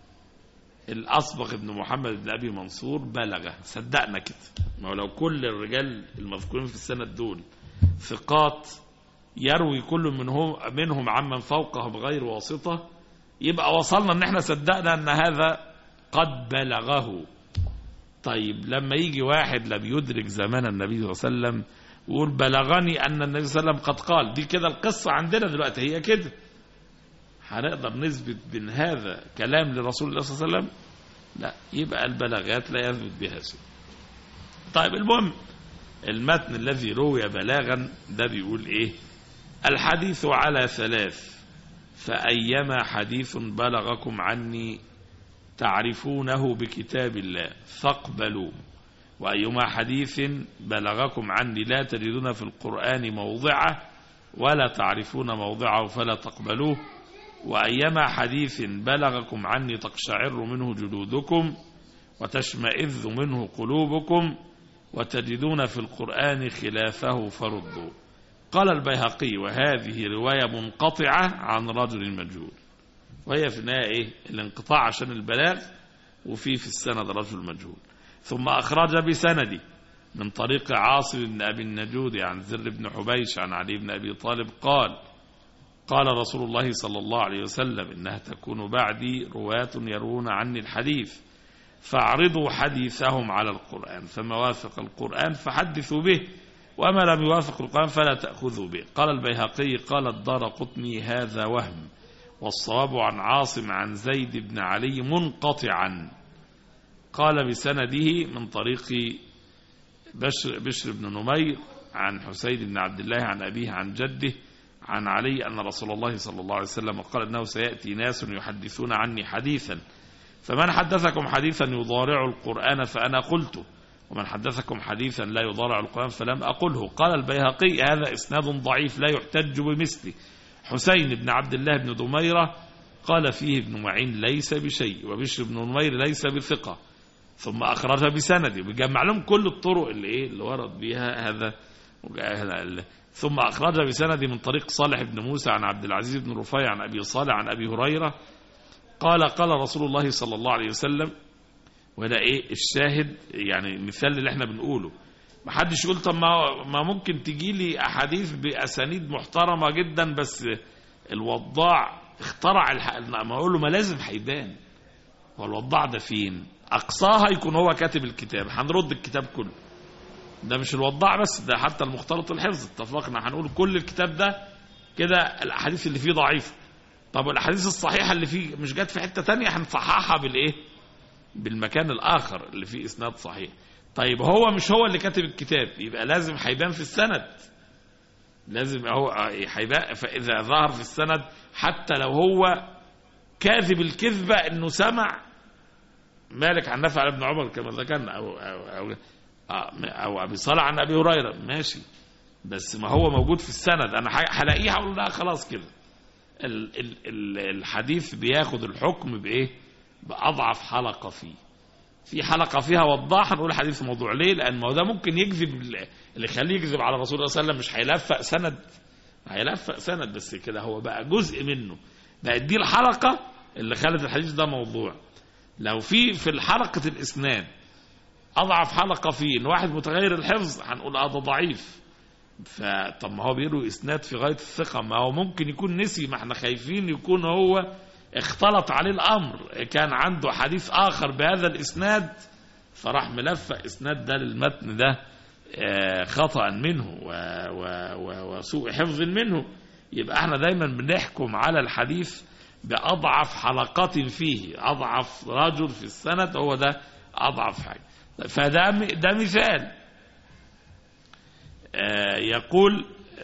الاصبغ بن محمد بن ابي منصور بلغ صدقنا كده ما هو لو كل الرجال المذكورين في السند دول ثقات يروي كل منهم منهم عمن فوقه بغير واسطه يبقى وصلنا ان احنا صدقنا ان هذا قد بلغه طيب لما يجي واحد لم يدرك زمان النبي صلى الله عليه وسلم ويقول بلغني ان النبي صلى الله عليه وسلم قد قال دي كده القصه عندنا دلوقتي هي كده هنقدر نثبت بين هذا كلام لرسول الله صلى الله عليه وسلم لا يبقى البلاغات لا يثبت بها شيء طيب المهم المتن الذي روي بلاغا ده بيقول ايه الحديث على ثلاث فأيما حديث بلغكم عني تعرفونه بكتاب الله فاقبلوا وأيما حديث بلغكم عني لا تجدون في القرآن موضعه ولا تعرفون موضعه فلا تقبلوه وأيما حديث بلغكم عني تقشعر منه جلودكم وتشمئذ منه قلوبكم وتجدون في القرآن خلافه فردوا قال البيهقي وهذه رواية منقطعة عن رجل مجهول وهي في النهاية إيه؟ الانقطاع عشان البلاغ وفي في السند رجل مجهول ثم أخرج بسندي من طريق عاصم بن أبي النجود عن زر بن حبيش عن علي بن أبي طالب قال قال رسول الله صلى الله عليه وسلم إنها تكون بعدي رواة يروون عني الحديث فاعرضوا حديثهم على القرآن فما وافق القرآن فحدثوا به وما لم يوافق القرآن فلا تأخذوا به قال البيهقي قال الدار قطني هذا وهم والصواب عن عاصم عن زيد بن علي منقطعا قال بسنده من طريق بشر, بشر بن نمير عن حسين بن عبد الله عن أبيه عن جده عن علي أن رسول الله صلى الله عليه وسلم قال أنه سيأتي ناس يحدثون عني حديثا فمن حدثكم حديثا يضارع القرآن فأنا قلته ومن حدثكم حديثا لا يضارع القرآن فلم أقله قال البيهقي هذا إسناد ضعيف لا يحتج بمثله حسين بن عبد الله بن دميرة قال فيه ابن معين ليس بشيء وبشر بن نمير ليس بثقة ثم أخرج بسنده بيجمع لهم كل الطرق اللي إيه اللي ورد بها هذا ثم أخرج بسنده من طريق صالح بن موسى عن عبد العزيز بن رفيع عن أبي صالح عن أبي هريرة قال قال رسول الله صلى الله عليه وسلم وده ايه الشاهد يعني المثال اللي احنا بنقوله ما حدش يقول طب ما ما ممكن تجي لي احاديث باسانيد محترمه جدا بس الوضاع اخترع الح... ما اقول له ما لازم هيبان هو الوضاع ده فين اقصاها يكون هو كاتب الكتاب هنرد الكتاب كله ده مش الوضاع بس ده حتى المختلط الحفظ اتفقنا هنقول كل الكتاب ده كده الاحاديث اللي فيه ضعيفه طب الاحاديث الصحيحه اللي فيه مش جت في حته تانية هنصححها بالايه بالمكان الاخر اللي فيه اسناد صحيح طيب هو مش هو اللي كاتب الكتاب يبقى لازم هيبان في السند لازم هو هيبان فاذا ظهر في السند حتى لو هو كاذب الكذبه انه سمع مالك عن نافع عن ابن عمر كما ذكرنا او او او, أو ابي صالح عن ابي هريره ماشي بس ما هو موجود في السند انا هلاقيه هقول لا خلاص كده ال ال ال الحديث بياخد الحكم بايه باضعف حلقه فيه في حلقه فيها وضاح نقول حديث موضوع ليه لان ما هو ده ممكن يكذب اللي يخليه يكذب على الرسول صلى الله عليه وسلم مش هيلفق سند هيلفق سند بس كده هو بقى جزء منه بقت دي الحلقه اللي خلت الحديث ده موضوع لو في في الحلقه الاسناد اضعف حلقه فيه ان واحد متغير الحفظ هنقول اه ده ضعيف فطب ما هو بيروي اسناد في غايه الثقه ما هو ممكن يكون نسي ما احنا خايفين يكون هو اختلط عليه الامر كان عنده حديث اخر بهذا الاسناد فراح ملفق اسناد ده للمتن ده خطا منه وسوء حفظ منه يبقى احنا دايما بنحكم على الحديث باضعف حلقات فيه اضعف رجل في السند هو ده اضعف حاجه فده ده مثال يقول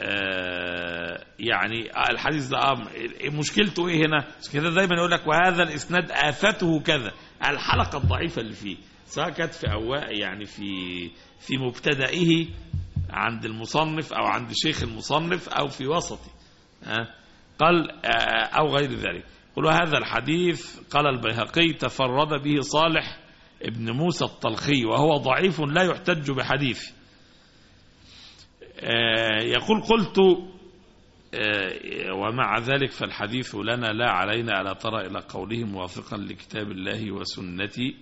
يعني الحديث ده مشكلته ايه هنا كده دايما يقول لك وهذا الاسناد افته كذا الحلقه الضعيفه اللي فيه سواء كانت في أواء يعني في في مبتدئه عند المصنف او عند شيخ المصنف او في وسطه قال او غير ذلك قل هذا الحديث قال البيهقي تفرد به صالح ابن موسى الطلخي وهو ضعيف لا يحتج بحديثه آه، يقول قلت آه، ومع ذلك فالحديث لنا لا علينا ألا ترى إلى قوله موافقا لكتاب الله وسنتي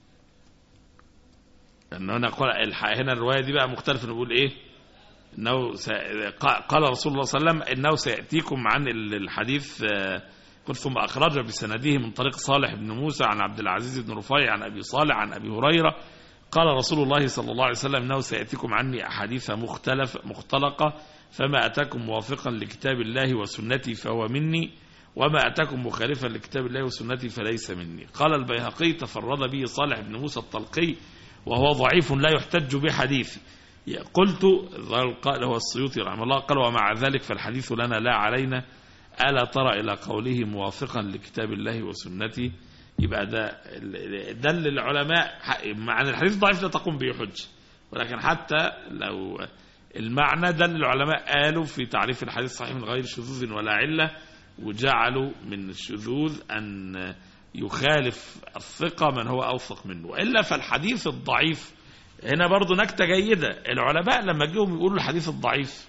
لأن هنا قال الح- هنا الرواية دي بقى مختلفة نقول إيه إنه س... ق- قال رسول الله صلى الله عليه وسلم إنه سيأتيكم عن ال- الحديث آه، قل ثم أخرج بسنده من طريق صالح بن موسى عن عبد العزيز بن رفيع عن أبي صالح عن أبي هريرة قال رسول الله صلى الله عليه وسلم إنه سيأتيكم عني أحاديث مختلف مختلقة فما أتاكم موافقا لكتاب الله وسنتي فهو مني وما أتاكم مخالفا لكتاب الله وسنتي فليس مني قال البيهقي تفرد به صالح بن موسى الطلقي وهو ضعيف لا يحتج بحديث قلت قال هو السيوطي رحمه الله قال ومع ذلك فالحديث لنا لا علينا ألا ترى إلى قوله موافقا لكتاب الله وسنتي يبقى ده ده اللي العلماء مع ان الحديث ضعيف لا تقوم به حجه ولكن حتى لو المعنى ده اللي العلماء قالوا في تعريف الحديث صحيح من غير شذوذ ولا عله وجعلوا من الشذوذ ان يخالف الثقه من هو اوثق منه والا فالحديث الضعيف هنا برضو نكته جيده العلماء لما جيهم يقولوا الحديث الضعيف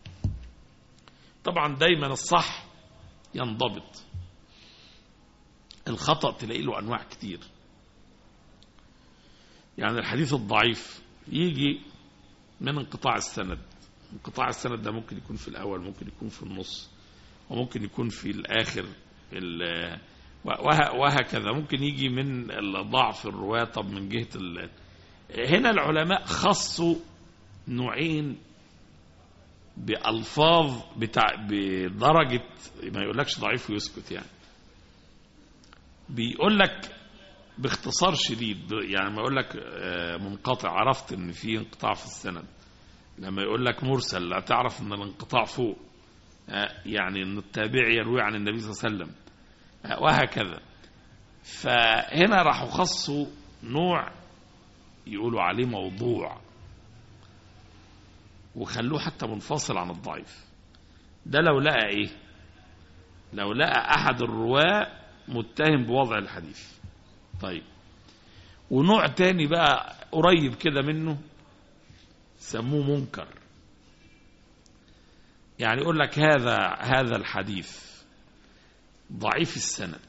طبعا دايما الصح ينضبط الخطأ تلاقي له أنواع كتير يعني الحديث الضعيف يجي من انقطاع السند انقطاع السند ده ممكن يكون في الأول ممكن يكون في النص وممكن يكون في الآخر ال- وه- وهكذا ممكن يجي من ضعف الرواة طب من جهة ال... هنا العلماء خصوا نوعين بألفاظ بتاع بدرجة ما يقولكش ضعيف ويسكت يعني بيقول لك باختصار شديد يعني ما يقول لك آه، منقطع عرفت ان في انقطاع في السند لما يقول لك مرسل لا تعرف ان الانقطاع فوق آه، يعني ان التابعي يروي عن النبي صلى الله عليه وسلم آه، وهكذا فهنا راحوا خصوا نوع يقولوا عليه موضوع وخلوه حتى منفصل عن الضعيف ده لو لقى ايه لو لقى احد الرواه متهم بوضع الحديث طيب ونوع تاني بقى قريب كده منه سموه منكر يعني يقول لك هذا هذا الحديث ضعيف السند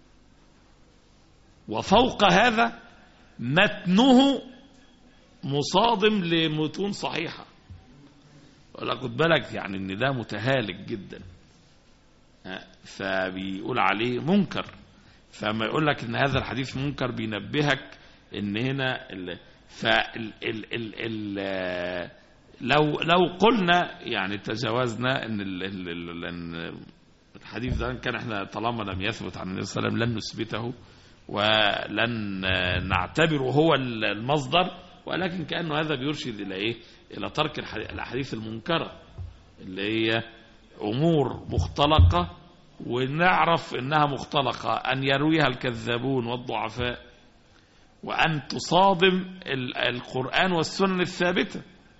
وفوق هذا متنه مصادم لمتون صحيحة ولا خد بالك يعني ان ده متهالك جدا ها، فبيقول عليه منكر فما يقول لك ان هذا الحديث منكر بينبهك ان هنا ال فال ال ال ال لو لو قلنا يعني تجاوزنا ان ال ال ال ان الحديث ده كان احنا طالما لم يثبت عن النبي صلى الله عليه وسلم لن نثبته ولن نعتبره هو المصدر ولكن كانه هذا بيرشد الى ايه؟ الى ترك الحديث- الاحاديث المنكره اللي هي امور مختلقه ونعرف انها مختلقه ان يرويها الكذابون والضعفاء وان تصادم ال- القران والسنن الثابته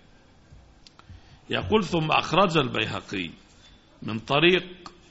يقول ثم اخرج البيهقي من طريق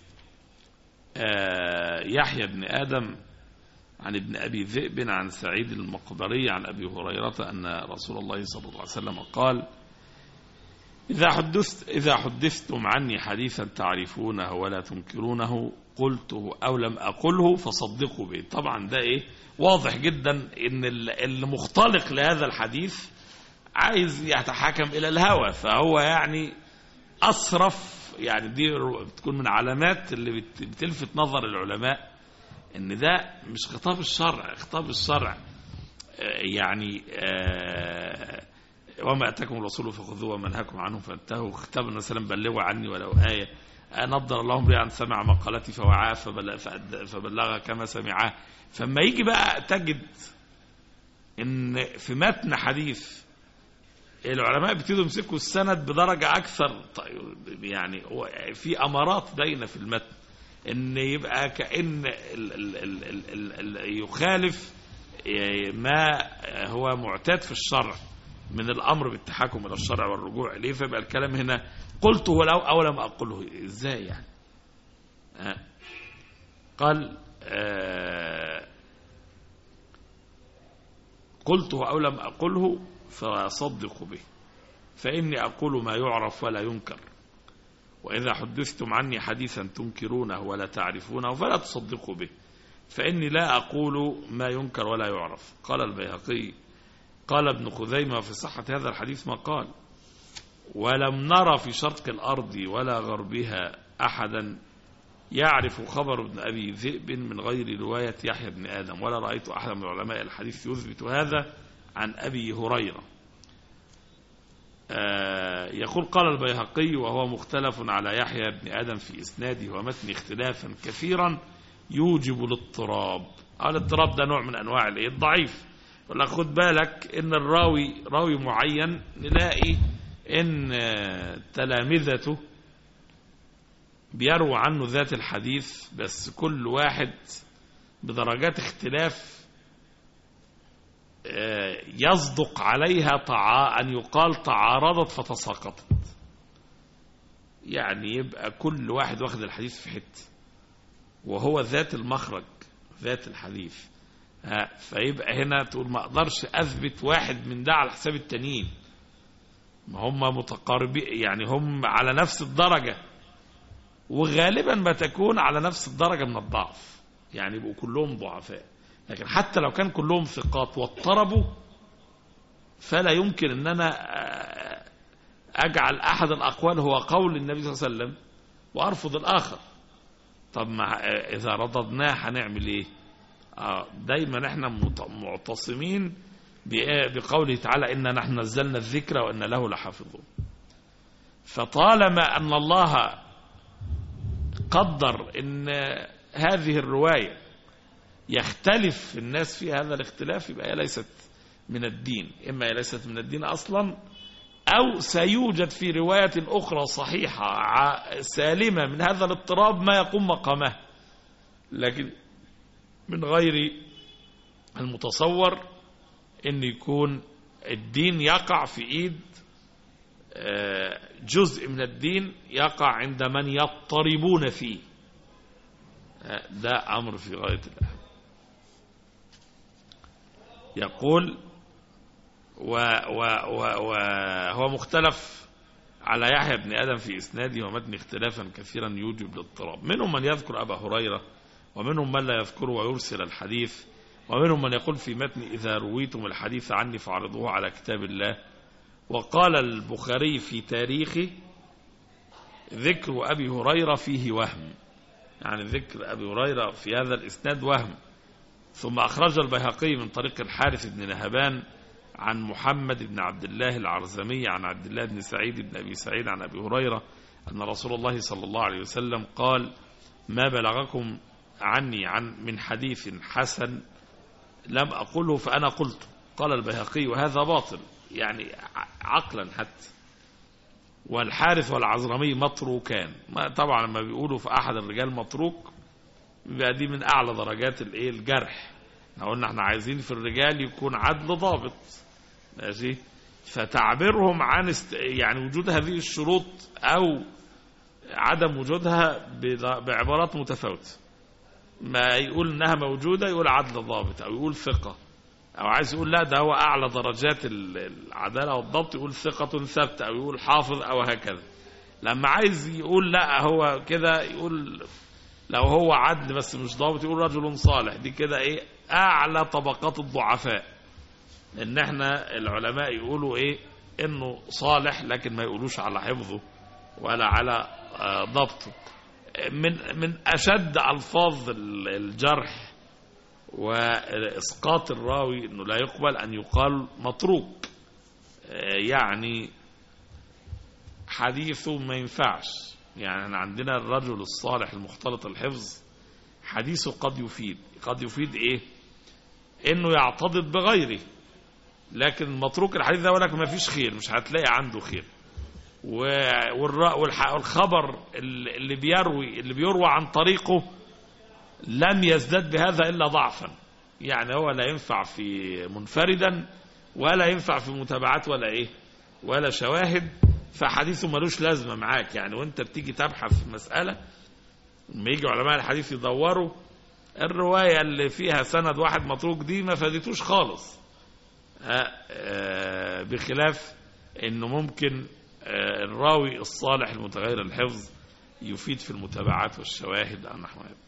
آه، يحيى بن ادم عن ابن ابي ذئب عن سعيد المقبري عن ابي هريره ان رسول الله صلى الله عليه وسلم قال إذا حدثت إذا حدثتم عني حديثا تعرفونه ولا تنكرونه قلته أو لم أقله فصدقوا به طبعا ده إيه واضح جدا إن ال- اللي مختلق لهذا الحديث عايز يتحاكم إلى الهوى فهو يعني أسرف يعني دي ر- بتكون من علامات اللي بت- بتلفت نظر العلماء إن ده مش خطاب الشرع خطاب الشرع آه، يعني آه، وما اتاكم الرسول فخذوه وما نهاكم عنه فانتهوا كتاب النبي صلى الله عليه وسلم بلغوا عني ولو آية نضر الله امرئا سمع مقالتي فوعاه فبل- فأد- فبلغها كما سمعاه فما يجي بقى تجد ان في متن حديث العلماء بيبتدوا يمسكوا السند بدرجة أكثر طيب يعني هو في أمارات باينة في المتن إن يبقى كأن ال ال ال ال ال ال يخالف ما هو معتاد في الشرع من الأمر بالتحكم إلى الشرع والرجوع إليه فيبقى الكلام هنا قلته ولو أو لم أقله إزاي يعني آه. قال آه قلته أو لم أقله فصدقوا به فإني أقول ما يعرف ولا ينكر وإذا حدثتم عني حديثا تنكرونه ولا تعرفونه فلا تصدقوا به فإني لا أقول ما ينكر ولا يعرف قال البيهقي قال ابن خزيمة في صحة هذا الحديث ما قال ولم نرى في شرق الأرض ولا غربها أحدا يعرف خبر ابن أبي ذئب من غير رواية يحيى بن آدم ولا رأيت أحدا من علماء الحديث يثبت هذا عن أبي هريرة آه، يقول قال البيهقي وهو مختلف على يحيى بن آدم في إسناده ومتن اختلافا كثيرا يوجب الاضطراب آه، الاضطراب ده نوع من أنواع الإيه؟ الضعيف يقول لك خد بالك إن الراوي راوي معين نلاقي إن آه، تلامذته بيروى عنه ذات الحديث بس كل واحد بدرجات اختلاف آه، يصدق عليها طعا أن يقال تعارضت فتساقطت يعني يبقى كل واحد واخد الحديث في حته وهو ذات المخرج ذات الحديث ها، فيبقى هنا تقول ما اقدرش اثبت واحد من ده على حساب التانيين ما هم متقاربين يعني هم على نفس الدرجة وغالبا ما تكون على نفس الدرجة من الضعف يعني يبقوا كلهم ضعفاء لكن حتى لو كان كلهم ثقات واضطربوا فلا يمكن ان انا آه، اجعل احد الاقوال هو قول النبي صلى الله عليه وسلم وارفض الاخر طب مع آه، اذا رددناه هنعمل ايه آه، دايما احنا مت- معتصمين بإيه؟ بقوله تعالى إنا نحن نزلنا الذكر وإن له لحافظون فطالما أن الله قدر أن هذه الرواية يختلف الناس في هذا الاختلاف يبقى هي ليست من الدين إما هي ليست من الدين أصلا أو سيوجد في رواية أخرى صحيحة ع- سالمة من هذا الاضطراب ما يقوم مقامه لكن من غير المتصور ان يكون الدين يقع في ايد آه، جزء من الدين يقع عند من يضطربون فيه آه، ده امر في غايه الاهميه يقول وهو و و وهو مختلف على يحيى بن ادم في اسناده ومتن اختلافا كثيرا يوجب الاضطراب منهم من يذكر ابا هريره ومنهم من لا يذكره ويرسل الحديث ومنهم من يقول في متن إذا رويتم الحديث عني فاعرضوه على كتاب الله وقال البخاري في تاريخه ذكر أبي هريرة فيه وهم يعني ذكر أبي هريرة في هذا الإسناد وهم ثم أخرج البيهقي من طريق الحارث بن نهبان عن محمد بن عبد الله العرزمي عن عبد الله بن سعيد بن أبي سعيد عن أبي هريرة أن رسول الله صلى الله عليه وسلم قال ما بلغكم عني عن من حديث حسن لم أقله فأنا قلت قال البيهقي وهذا باطل يعني ع- عقلا حتى والحارث والعزرمي متروكان ما طبعا لما بيقولوا في أحد الرجال متروك بيبقى دي من أعلى درجات الإيه الجرح احنا قلنا احنا عايزين في الرجال يكون عدل ضابط ماشي فتعبيرهم عن است... يعني وجود هذه الشروط أو عدم وجودها بض- بعبارات متفاوته ما يقول انها موجوده يقول عدل ضابط او يقول ثقه او عايز يقول لا ده هو اعلى درجات ال- العداله والضبط يقول ثقه ثابته او يقول حافظ او هكذا لما عايز يقول لا هو كده يقول لو هو عدل بس مش ضابط يقول رجل صالح دي كده ايه اعلى طبقات الضعفاء ان احنا العلماء يقولوا ايه انه صالح لكن ما يقولوش على حفظه ولا على آه، ضبطه من من اشد الفاظ ال- الجرح واسقاط الراوي انه لا يقبل ان يقال متروك آه، يعني حديثه ما ينفعش يعني أنا عندنا الرجل الصالح المختلط الحفظ حديثه قد يفيد قد يفيد ايه انه يعتضد بغيره لكن متروك الحديث ده ولك ما فيش خير مش هتلاقي عنده خير و- والر- والح- والخبر اللي بيروي اللي بيروى عن طريقه لم يزداد بهذا الا ضعفا يعني هو لا ينفع في منفردا ولا ينفع في متابعات ولا ايه ولا شواهد فحديثه ملوش لازمه معاك يعني وانت بتيجي تبحث في مساله لما يجي علماء الحديث يدوروا الروايه اللي فيها سند واحد متروك دي ما فادتوش خالص آه، آه، بخلاف انه ممكن آه، الراوي الصالح المتغير الحفظ يفيد في المتابعات والشواهد عن نحو هذا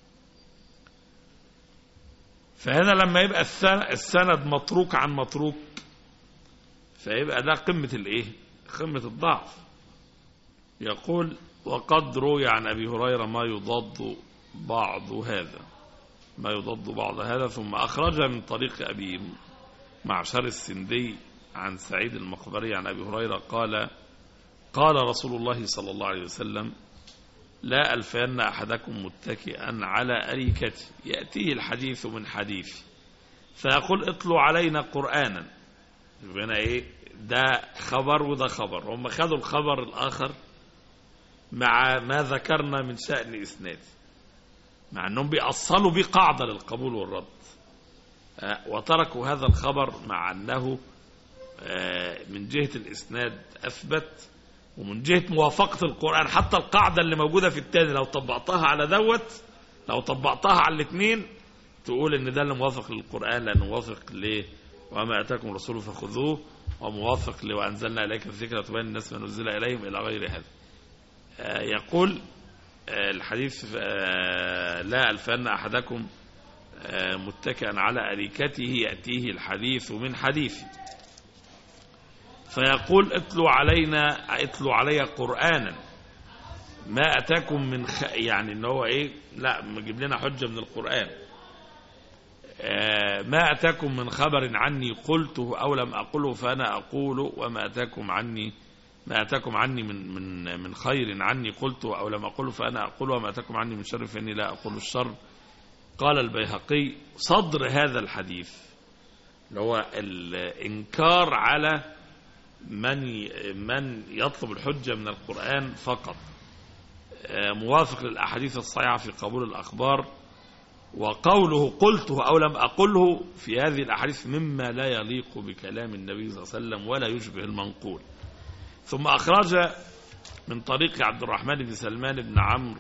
فهنا لما يبقى السن- السند متروك عن متروك فيبقى ده قمة الايه قمة الضعف يقول وقد روي عن ابي هريرة ما يضاد بعض هذا ما يضاد بعض هذا ثم اخرج من طريق ابي معشر السندي عن سعيد المقبري عن ابي هريرة قال قال رسول الله صلى الله عليه وسلم لا ألفين أحدكم متكئا على أريكته يأتيه الحديث من حديث فيقول اطلوا علينا قرآنا هنا إيه ده خبر وده خبر هم خدوا الخبر الآخر مع ما ذكرنا من شأن إسناد مع أنهم بيأصلوا بيه قاعدة للقبول والرد آه، وتركوا هذا الخبر مع أنه آه، من جهة الإسناد أثبت ومن جهة موافقة القرآن حتى القاعدة اللي موجودة في التاني لو طبقتها على دوت لو طبقتها على الاثنين تقول ان ده اللي موافق للقرآن لأنه موافق ل وما أتاكم الرسول فخذوه وموافق ل وأنزلنا إليك الذكر تبين الناس ما نزل إليهم إلى غير هذا آه، يقول آه، الحديث آه، لا ألفن أحدكم آه، متكئا على أريكته يأتيه الحديث من حديثه فيقول اتلوا علينا اتلوا علي قرآنا ما أتاكم من خ... يعني ان هو ايه لا جيب لنا حجة من القرآن آه ما أتاكم من خبر عني قلته أو لم أقله فأنا أقول وما أتاكم عني ما أتاكم عني من من من خير عني قلته أو لم أقله فأنا أقول وما أتاكم عني من شر فإني لا أقول الشر قال البيهقي صدر هذا الحديث اللي هو الإنكار على من من يطلب الحجة من القرآن فقط آه، موافق للأحاديث الصحيحة في قبول الأخبار وقوله قلته أو لم أقله في هذه الأحاديث مما لا يليق بكلام النبي صلى الله عليه وسلم ولا يشبه المنقول ثم أخرج من طريق عبد الرحمن بن سلمان بن عمرو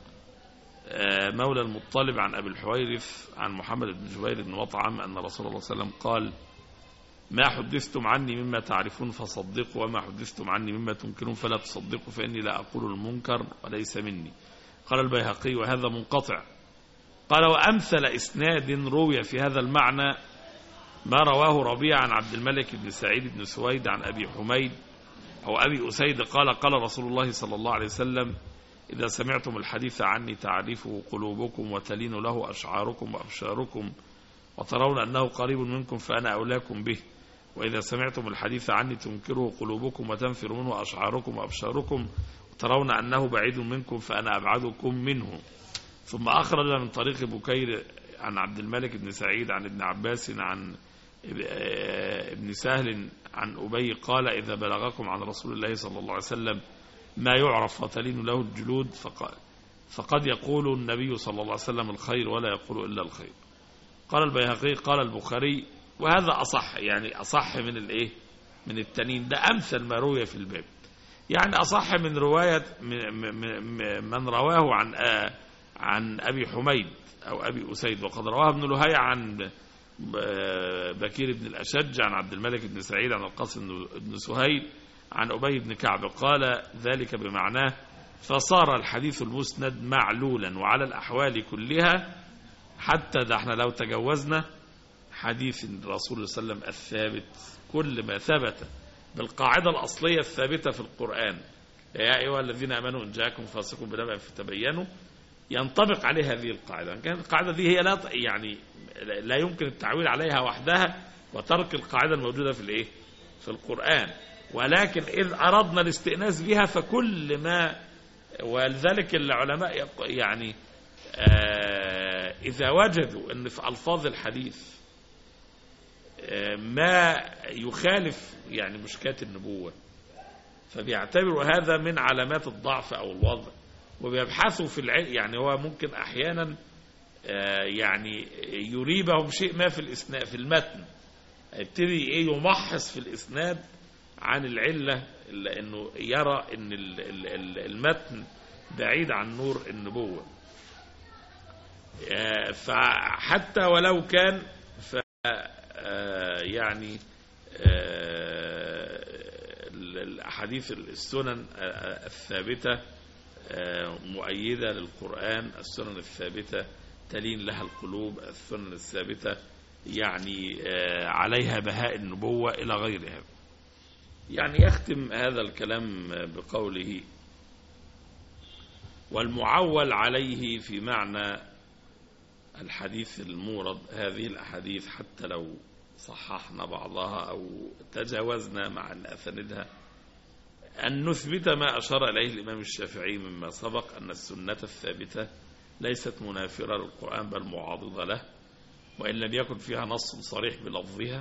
آه، مولى المطلب عن أبي الحويرث عن محمد بن جبير بن مطعم أن رسول الله صلى الله عليه وسلم قال ما حدثتم عني مما تعرفون فصدقوا وما حدثتم عني مما تنكرون فلا تصدقوا فإني لا أقول المنكر وليس مني قال البيهقي وهذا منقطع قال وأمثل إسناد روي في هذا المعنى ما رواه ربيع عن عبد الملك بن سعيد بن سويد عن أبي حميد أو أبي أسيد قال قال رسول الله صلى الله عليه وسلم إذا سمعتم الحديث عني تعرفه قلوبكم وتلين له أشعاركم وأبشاركم وترون أنه قريب منكم فأنا أولاكم به وإذا سمعتم الحديث عني تنكره قلوبكم وتنفر منه أشعاركم وأبشاركم وترون أنه بعيد منكم فأنا أبعدكم منه ثم أخرج من طريق بكير عن عبد الملك بن سعيد عن ابن عباس عن ابن سهل عن أبي قال إذا بلغكم عن رسول الله صلى الله عليه وسلم ما يعرف وتلين له الجلود فقال فقد يقول النبي صلى الله عليه وسلم الخير ولا يقول إلا الخير قال البيهقي قال البخاري وهذا أصح يعني أصح من الإيه من التنين ده أمثل ما روي في الباب يعني أصح من رواية من رواه عن آه عن أبي حميد أو أبي أسيد وقد رواه ابن لهي عن بكير بن الأشج عن عبد الملك بن سعيد عن القاسم بن سهيل عن أبي بن كعب قال ذلك بمعناه فصار الحديث المسند معلولا وعلى الأحوال كلها حتى ده احنا لو تجوزنا حديث الرسول صلى الله عليه وسلم الثابت كل ما ثبت بالقاعدة الأصلية الثابتة في القرآن يا أيها الذين أمنوا إن جاءكم فاسق بنبأ فتبينوا ينطبق عليه هذه القاعدة كانت القاعدة دي هي لا يعني لا يمكن التعويل عليها وحدها وترك القاعدة الموجودة في الايه في القرآن ولكن إذ أردنا الاستئناس بها فكل ما ولذلك العلماء يعني آه إذا وجدوا أن في ألفاظ الحديث آه ما يخالف يعني مشكات النبوة فبيعتبروا هذا من علامات الضعف أو الوضع وبيبحثوا في العلم يعني هو ممكن أحيانا آه يعني يريبهم شيء ما في الإسناد في المتن يبتدي إيه يمحص في الإسناد عن العلة لأنه يرى أن المتن بعيد عن نور النبوة فحتى ولو كان ف يعني ال- الأحاديث السنن آه، الثابتة آه، مؤيدة للقرآن السنن الثابتة تلين لها القلوب السنن الثابتة يعني آه، عليها بهاء النبوة إلى غير هذا يعني يختم هذا الكلام بقوله والمعول عليه في معنى الحديث المورد هذه الأحاديث حتى لو صححنا بعضها أو تجاوزنا مع أن أسندها أن نثبت ما أشار إليه الإمام الشافعي مما سبق أن السنة الثابتة ليست منافرة للقرآن بل معاضدة له وإن لم يكن فيها نص صريح بلفظها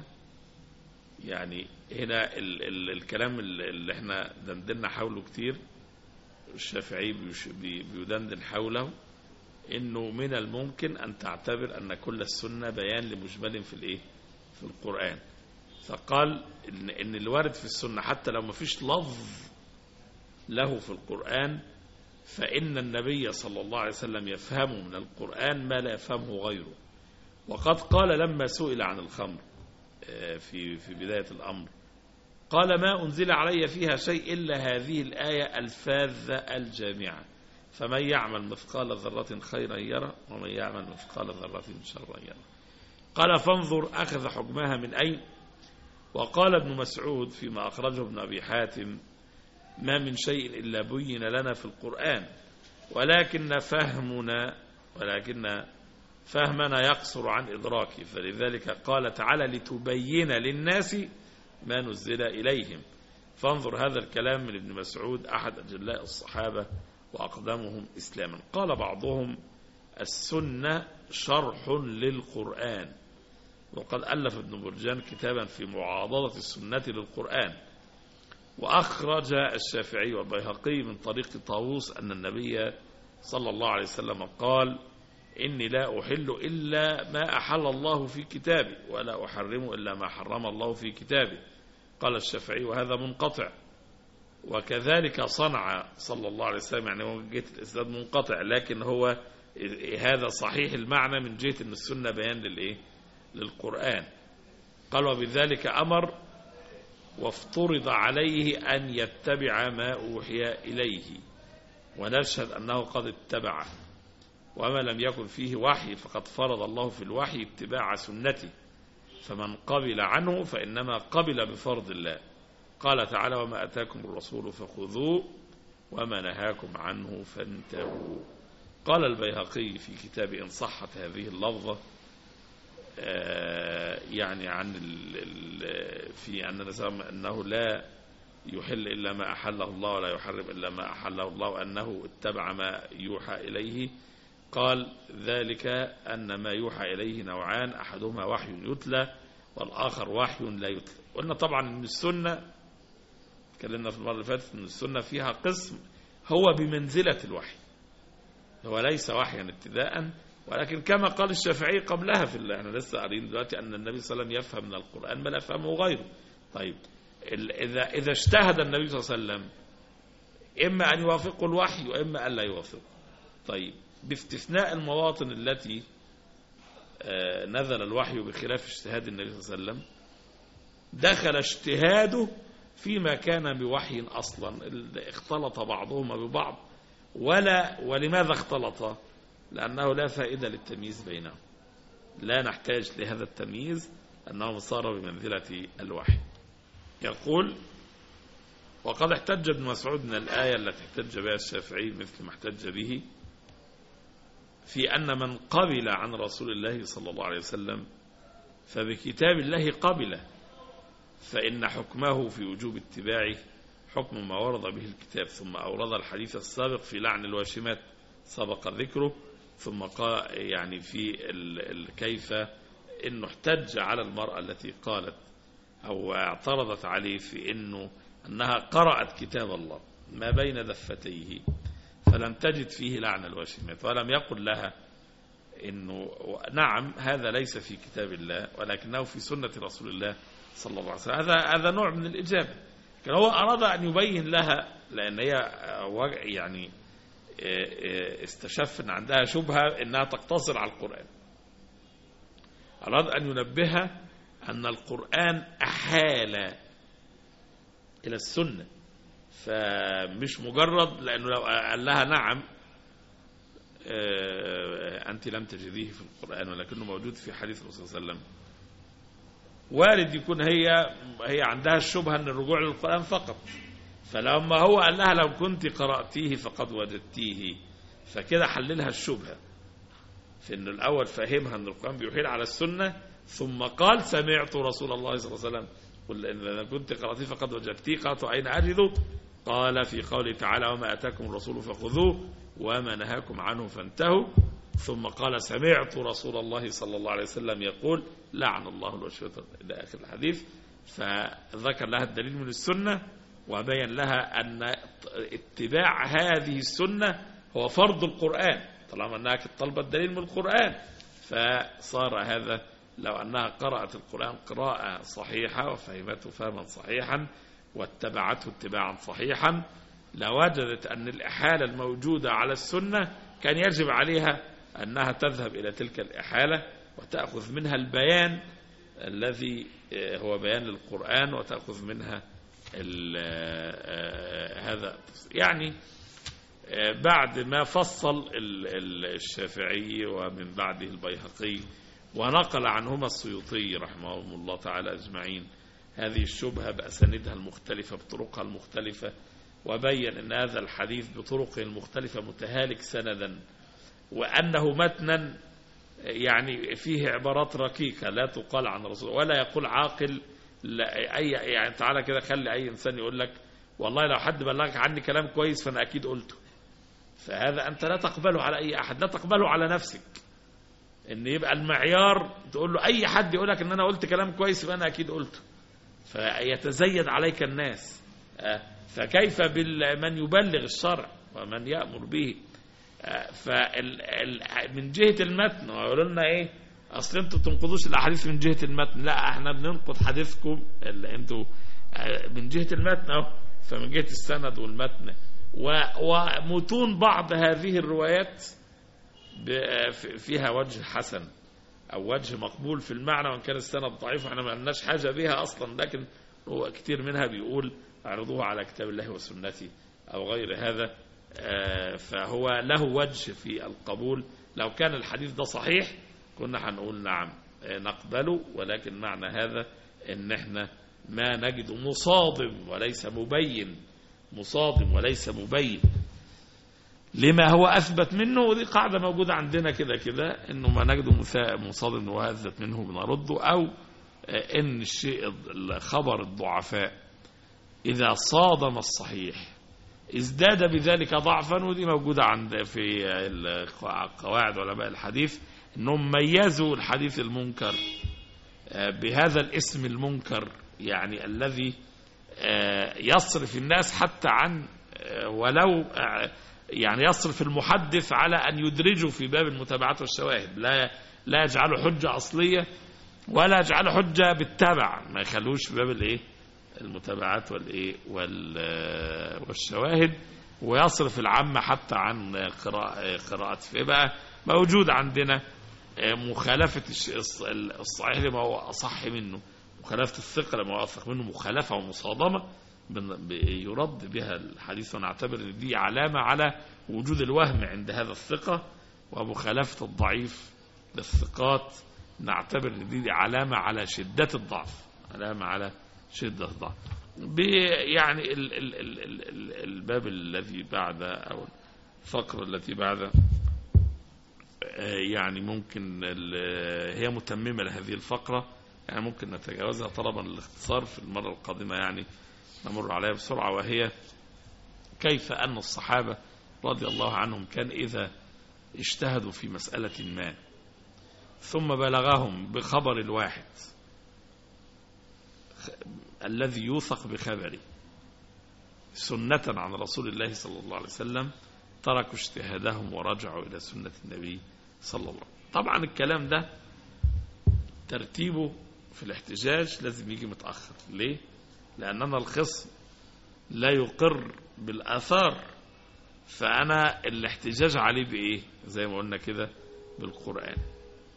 يعني هنا ال ال الكلام اللي احنا دندنا حوله كتير الشافعي بيش- بي- بيدندن حوله انه من الممكن ان تعتبر ان كل السنة بيان لمجمل في الايه في القرآن فقال ان, إن الوارد في السنة حتى لو ما فيش لفظ له في القرآن فإن النبي صلى الله عليه وسلم يفهم من القرآن ما لا يفهمه غيره وقد قال لما سئل عن الخمر آه، في في بداية الأمر قال ما أنزل علي فيها شيء إلا هذه الآية الفاذة الجامعة فمن يعمل مثقال ذرة خيرا يرى ومن يعمل مثقال ذرة شرا يرى قال فانظر أخذ حكمها من أين وقال ابن مسعود فيما أخرجه ابن أبي حاتم ما من شيء إلا بين لنا في القرآن ولكن فهمنا ولكن فهمنا يقصر عن إدراكه فلذلك قال تعالى لتبين للناس ما نزل إليهم فانظر هذا الكلام من ابن مسعود أحد أجلاء الصحابة وأقدمهم إسلاما قال بعضهم السنة شرح للقرآن وقد ألف ابن برجان كتابا في معاضدة السنة للقرآن وأخرج الشافعي والبيهقي من طريق طاووس أن النبي صلى الله عليه وسلم قال إني لا أحل إلا ما أحل الله في كتابي ولا أحرم إلا ما حرم الله في كتابه قال الشافعي وهذا منقطع وكذلك صنع صلى الله عليه وسلم يعني هو جهة الإسناد منقطع لكن هو هذا صحيح المعنى من جهة أن السنة بيان للإيه للقرآن قال وبذلك أمر وافترض عليه أن يتبع ما أوحي إليه ونشهد أنه قد اتبعه وما لم يكن فيه وحي فقد فرض الله في الوحي اتباع سنته فمن قبل عنه فإنما قبل بفرض الله قال تعالى وما أتاكم الرسول فخذوه وما نهاكم عنه فانتهوا قال البيهقي في كتاب إن صحت هذه اللفظة آه، يعني عن ال ال في أن أنه لا يحل إلا ما أحله الله ولا يحرم إلا ما أحله الله وأنه اتبع ما يوحى إليه قال ذلك أن ما يوحى إليه نوعان أحدهما وحي يتلى والآخر وحي لا يتلى قلنا طبعا أن السنة تكلمنا في المرة اللي فاتت أن السنة فيها قسم هو بمنزلة الوحي هو ليس وحيا ابتداء ولكن كما قال الشافعي قبلها في الله احنا لسه قارين دلوقتي أن النبي صلى الله عليه وسلم يفهم من القرآن ما لا يفهمه غيره طيب ال- إذا إذا اجتهد النبي صلى الله عليه وسلم إما أن يوافقه الوحي وإما أن لا يوافقه طيب باستثناء المواطن التي آه، نزل الوحي بخلاف اجتهاد النبي صلى الله عليه وسلم دخل اجتهاده فيما كان بوحي أصلا ال- اختلط بعضهما ببعض ولا ولماذا اختلط لأنه لا فائدة للتمييز بينهم لا نحتاج لهذا التمييز أنه صار بمنزلة الوحي يقول وقد احتج ابن مسعود من الآية التي احتج بها الشافعي مثل ما احتج به في أن من قبل عن رسول الله صلى الله عليه وسلم فبكتاب الله قبله فإن حكمه في وجوب اتباعه حكم ما ورد به الكتاب ثم أورد الحديث السابق في لعن الواشمات سبق ذكره ثم قال يعني في ال ال كيف انه احتج على المرأة التي قالت او اعترضت عليه في انه انها قرأت كتاب الله ما بين دفتيه فلم تجد فيه لعن الواشمات ولم يقل لها انه نعم هذا ليس في كتاب الله ولكنه في سنة رسول الله صلى الله عليه وسلم هذا هذا نوع من الإجابة لكن هو أراد أن يبين لها لأن هي وجع- يعني استشف ان عندها شبهة انها تقتصر على القرآن أراد أن ينبهها أن القرآن أحال إلى السنة فمش مجرد لأنه لو قال لها نعم آه، أنت لم تجديه في القرآن ولكنه موجود في حديث الرسول صلى الله عليه وسلم وارد يكون هي هي عندها الشبهة أن الرجوع للقرآن فقط فلما هو قال لها لو كنت قرأتيه فقد وجدتيه فكده حللها الشبهة في أن الأول فهمها أن القرآن بيحيل على السنة ثم قال سمعت رسول الله صلى الله عليه وسلم قل إن كنت قرأتيه فقد وجدتيه قالت أين أجده قال في قوله تعالى وما أتاكم الرسول فخذوه وما نهاكم عنه فانتهوا ثم قال سمعت رسول الله صلى الله عليه وسلم يقول لعن الله الوشوة إلى آخر الحديث فذكر لها الدليل من السنة وبين لها أن اتباع هذه السنة هو فرض القرآن طالما أنها كانت طلبت دليل من القرآن فصار هذا لو أنها قرأت القرآن قراءة صحيحة وفهمته فهما صحيحا واتبعته اتباعا صحيحا لوجدت أن الإحالة الموجودة على السنة كان يجب عليها أنها تذهب إلى تلك الإحالة وتأخذ منها البيان الذي آه، هو بيان للقرآن وتأخذ منها ال- آه، هذا يعني آه، بعد ما فصل ال- ال- الشافعي ومن بعده البيهقي ونقل عنهما السيوطي رحمهم الله تعالى أجمعين هذه الشبهة بأساندها المختلفة بطرقها المختلفة وبين أن هذا الحديث بطرقه المختلفة متهالك سندا وأنه متنا يعني فيه عبارات ركيكة لا تقال عن الرسول ولا يقول عاقل لا أي يعني تعالى كده خلي أي إنسان يقول لك والله لو حد بلغك عني كلام كويس فأنا أكيد قلته فهذا أنت لا تقبله على أي أحد لا تقبله على نفسك ان يبقى المعيار تقول له اي حد يقول لك ان انا قلت كلام كويس يبقى انا اكيد قلته فيتزيد عليك الناس آه، فكيف بمن يبلغ الشرع ومن يأمر به آه، فال ال- من جهة المتن ويقولوا لنا ايه اصل انتوا بتنقضوش الاحاديث من جهة المتن لا احنا بننقض حديثكم اللي انتوا آه، من جهة المتن اهو فمن جهة السند والمتن و- ومتون بعض هذه الروايات ب- في- فيها وجه حسن او وجه مقبول في المعنى وان كان السند ضعيف احنا ما لناش حاجه بها اصلا لكن هو كتير منها بيقول اعرضوه على كتاب الله وسنتي او غير هذا آه، فهو له وجه في القبول لو كان الحديث ده صحيح كنا هنقول نعم آه، نقبله ولكن معنى هذا ان احنا ما نجد مصادم وليس مبين مصادم وليس مبين لما هو أثبت منه ودي قاعدة موجودة عندنا كده كده إنه ما نجده مثا- مصادم وأثبت منه بنرده أو آه، إن الشيء الخبر الضعفاء إذا صادم الصحيح ازداد بذلك ضعفا ودي موجودة عند في الق- قواعد علماء الحديث إنهم ميزوا الحديث المنكر آه، بهذا الاسم المنكر يعني الذي آه، يصرف الناس حتى عن آه، ولو آه، يعني يصرف المحدث على أن يدرجه في باب المتابعات والشواهد لا لا يجعله حجة أصلية ولا يجعله حجة بالتبع ما يخلوش في باب الايه المتابعات والايه وال آه، والشواهد ويصرف العامة حتى عن قراءة قراءة فيبقى موجود عندنا آه، مخالفة الش- الص- الصحيح لما هو أصح منه مخالفة الثقة لما هو أثق منه مخالفة ومصادمة بن- ب- يرد بها الحديث ونعتبر ان دي علامة على وجود الوهم عند هذا الثقة ومخالفة الضعيف للثقات نعتبر ان دي علامة على شدة الضعف علامة على شدة الضعف ب- يعني ال ال ال ال ال الباب الذي بعد أو الفقرة التي بعد آه، يعني ممكن ال- هي متممة لهذه الفقرة يعني ممكن نتجاوزها طلبا للاختصار في المرة القادمة يعني نمر عليها بسرعة وهي كيف أن الصحابة رضي الله عنهم كان إذا اجتهدوا في مسألة ما ثم بلغهم بخبر الواحد خ- الذي يوثق بخبره سنة عن رسول الله صلى الله عليه وسلم تركوا اجتهادهم ورجعوا إلى سنة النبي صلى الله عليه وسلم طبعا الكلام ده ترتيبه في الاحتجاج لازم يجي متأخر ليه؟ لأننا الخصم لا يقر بالآثار فأنا الاحتجاج عليه بإيه زي ما قلنا كده بالقرآن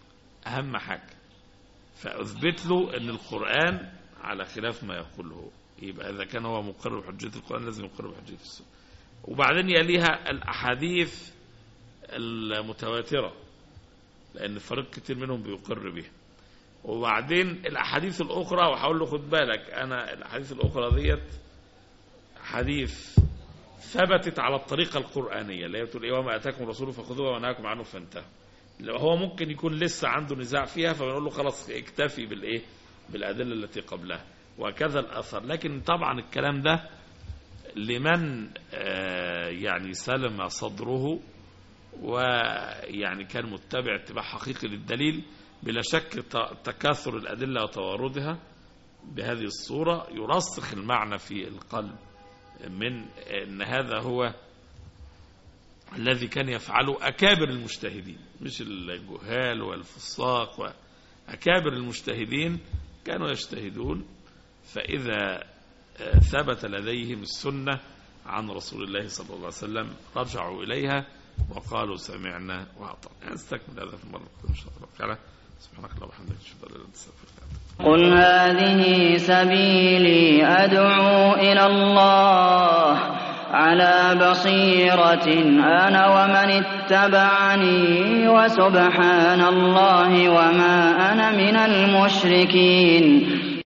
أهم حاجة فأثبت له أن القرآن على خلاف ما يقوله يبقى إذا كان هو مقر بحجية القرآن لازم يقر بحجية السنة وبعدين يليها الأحاديث المتواترة لأن فريق كتير منهم بيقر بها وبعدين الأحاديث الأخرى وهقول له خد بالك أنا الأحاديث الأخرى ديت حديث ثبتت على الطريقة القرآنية اللي هي بتقول إيه وما أتاكم الرسول فخذوه ونهاكم عنه فانتهوا لو هو ممكن يكون لسه عنده نزاع فيها فبنقول له خلاص اكتفي بالإيه بالأدلة التي قبلها وكذا الأثر لكن طبعا الكلام ده لمن آه، يعني سلم صدره ويعني كان متبع اتباع حقيقي للدليل بلا شك ت- تكاثر الأدلة وتواردها بهذه الصورة يرسخ المعنى في القلب من أن هذا هو الذي كان يفعله أكابر المجتهدين مش الجهال والفساق وأكابر المجتهدين كانوا يجتهدون فإذا آه، ثبت لديهم السنة عن رسول الله صلى الله عليه وسلم رجعوا إليها وقالوا سمعنا وأطعنا نستكمل هذا في المرة القادمة إن شاء الله تعالى سبحانك اللهم وبحمدك أشهد أن لا إله إلا أنت أستغفرك وأتوب إليك. قل هذه سبيلي أدعو إلى الله على بصيرة أنا ومن اتبعني وسبحان الله وما أنا من المشركين